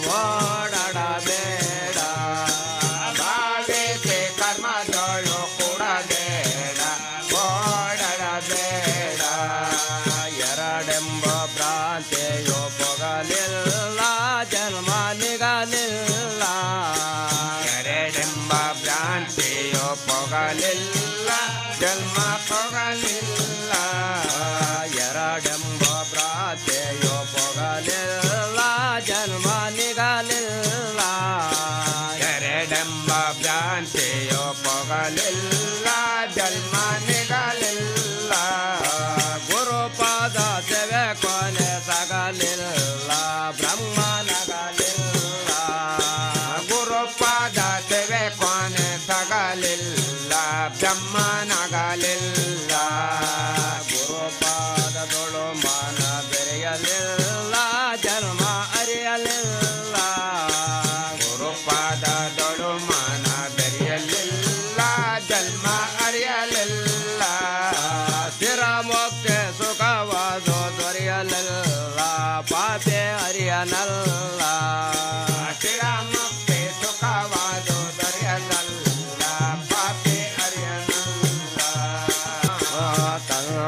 ಓಡಾಡಬೇಡ ಬಾವಿಗೆ ಕರ್ಮದೋಳು ಕೂಡಬೇಡ ಓಡಾಡಬೇಡ ಎರಡೆಂಬ ಭ್ರಾಂತಿಯು ಪೊಗಲಿಲ್ಲ ಜನ್ಮ ನಿಗಲಿಲ್ಲ ಎರಡೆಂಬ ಭ್ರಾಂತಿಯು ಪೊಗಲಿಲ್ಲ ಜನ್ಮ ಪೊಗಲಿಲ್ಲ ಎರಡೆಂಬ ಭ್ರಾಂತಿಯು ಪೊಗಲಿಲ್ಲ ಜನ್ಮ ನಿಗಲಿಲ್ಲ ಎರಡೆಂಬ ಭ್ರಾಂತಿಯು ಪೊಗಲಿಲ್ಲ ಜನ್ಮ ನಿಗಲಿಲ್ಲ ಗುರುಪಾದ ಸೇವೆ ಕೊನೆ ಸಗಲಿಲ್ಲ ಬ್ರಹ್ಮನಗಲಿಲ್ಲ ಗುರುಪಾದ ಸೇವೆ ಕೊನೆ ಸಗಲಿಲ್ಲ ಬ್ರಹ್ಮನಗಲಿಲ್ಲ ಗುರುಪಾದದೊಳು ಮನ ಬೆರೆಯಲಿಲ್ಲ ಜನ್ಮ ಅರಿಯಲಿಲ್ಲ ಗುರುಪಾದದೊಳು ಮನ ಬೆರೆಯಲಿಲ್ಲ ಜನ್ಮ ಅರಿಯಲಿಲ್ಲ ಸ್ಥಿರಮೋಕ್ಷ ಸುಖವಾದು ದೊರೆಯಲಿಲ್ಲ ಪಾಪೆ ಅರಿಯನಲ್ಲ ಸ್ಥಿರಮುಕ್ತಿ ಸುಖವಾದು ದೊರೆಯಲಿಲ್ಲ ಪಾಪೆ ಅರಿಯನಲ್ಲ ತನ್ನ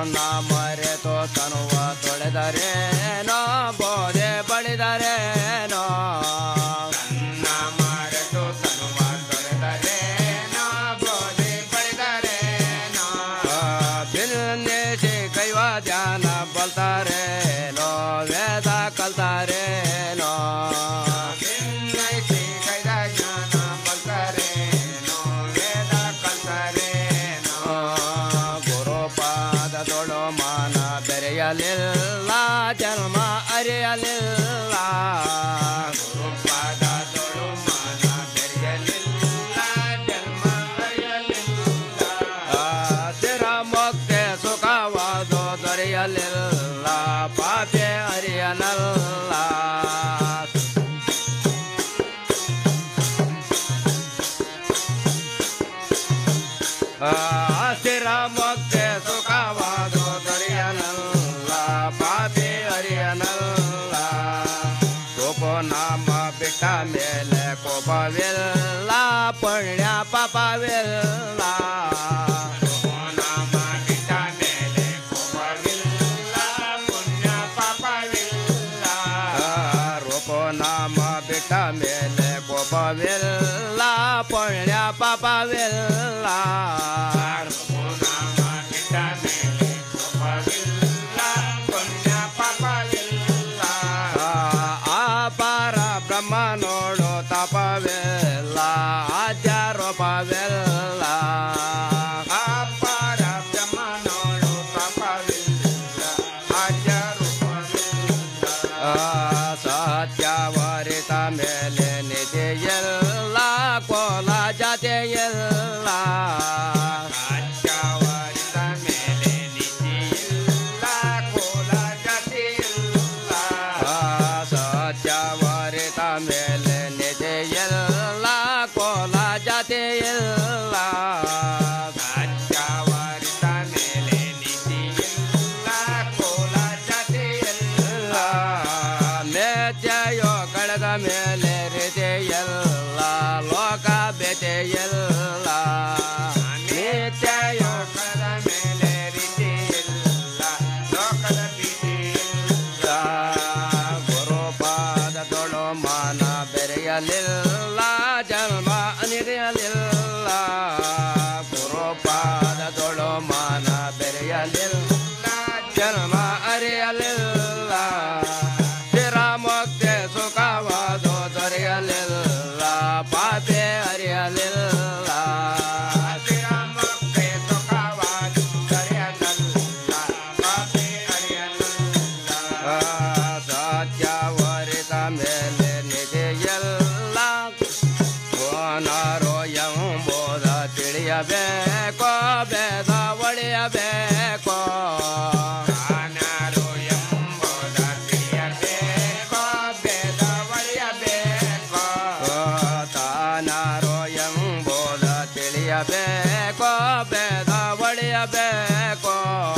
ಆ ಸ್ಥಿರ ಮುಕ್ತಿ ಸುಖವಾದು ದೊರೆಯನಲ್ಲ ಪಾಪಿ ಅರಿಯನಲ್ಲ ಕೋಪ ನಾಮ ಬಿಟ್ಟ ಮೇಲೆ ಕೋಪವಿಲ್ಲ ಪುಣ್ಯ ಪಾಪವಿಲ್ಲ ನಾಮ ಬಿಟ್ಟ ಮೇಲೆ ಕೋಪವಿಲ್ಲ ಪುಣ್ಯ ಪಾಪವಿಲ್ಲ ರೂಪ ನಾಮ ಬಿಟ್ಟ ಮೇಲೆ ಕೋಪವಿಲ್ಲ ಪುಣ್ಯ ಪಾಪವಿಲ್ಲ ರೂಪ ನಾಮ ಬಿಟ್ಟ ಮೇಲೆ ಕೋಪವಿಲ್ಲ ಪುಣ್ಯ ಪಾಪವಿಲ್ಲ ಅಪಾರ ಬ್ರಹ್ಮ ನೋಡು ತಪವಿಲ್ಲ ಆಚಾರೋಪವಿಲ್ಲ ಅಪಾರ ಬ್ರಹ್ಮ ನೋಡು ತಪವಿಲ್ಲ ಆಚಾರೋಪವಿಲ್ಲ ಸತ್ಯವರಿತ ಮೇಲೆ ನಿಧಿಯಿಲ್ಲ ಕೋಲ ಜಾತಿಯಿಲ್ಲ ಸತ್ಯವರಿತ ಮೇಲೆ ನಿಧಿಯಿಲ್ಲ ಕೋಲ ಜಾತಿಯಿಲ್ಲ ಸತ್ಯವರಿತ ಮೇಲೆ ನಿಧಿಯಿಲ್ಲ ಕೋಲ ಜಾತಿಯಿಲ್ಲ ಸತ್ಯವರಿತ ಮೇಲೆ ನಿಧಿಯಿಲ್ಲ ಕೋಲ ಜಾತಿಯಿಲ್ಲ ಮೇತ್ಯಯೋ ಕಳೆದ ಮೇಲೆ ರೀತಿಯಲ್ಲ ಲೋಕ ಬೆತೆಯಲ್ಲ ನಿತ್ಯಯೋ ಕಳೆದ ಮೇಲೆ ರೀತಿಯಿಲ್ಲ ಲೋಕದ ಭೀತಿಯಿಲ್ಲ ಗುರುಪಾದದೊಳು ಮಾನ ಬೆರೆಯಲಿಲ್ಲ ಜನ್ಮ ಅನಿರೆಯಲಿಲ್ಲ ಗುರುಪಾದದೊಳು ಮಾನ ಬೆರೆಯಲಿಲ್ಲ ಜನ್ಮ ಅರಿಯಲಿಲ್ಲ ಸ್ಥಿರ ಮುಕ್ತಿ ಸುಖವಾದು ದೊರೆಯಲಿಲ್ಲ ಪಾಪೆ ಅರಿಯಲಿಲ್ಲ ಸ್ಥಿರ ಮುಕ್ತಿ ಸುಖವಾದು ದೊರೆಯಲಿಲ್ಲ ಪಾಪೆ ಅರಿಯಲಿಲ್ಲ ಸತ್ಯವರಿತ ಮೇಲೆ ನಿಧಿಯಲ್ಲ ಕೋನಾರೋ ಎಂಬುದ ತಿಳಿಯಬೇಕೋ ಬೇದ ಒಡೆಯಬೇಕೋ ಕಾನಾರೋ ಎಂಬುದ ತಿಳಿಯಬೇಕೋ ಬೇದ ಒಡೆಯಬೇಕೋ ತಾನಾರೋ ಎಂಬುದ ತಿಳಿಯಬೇಕೋ ಬೇದ ಒಡೆಯಬೇಕೋ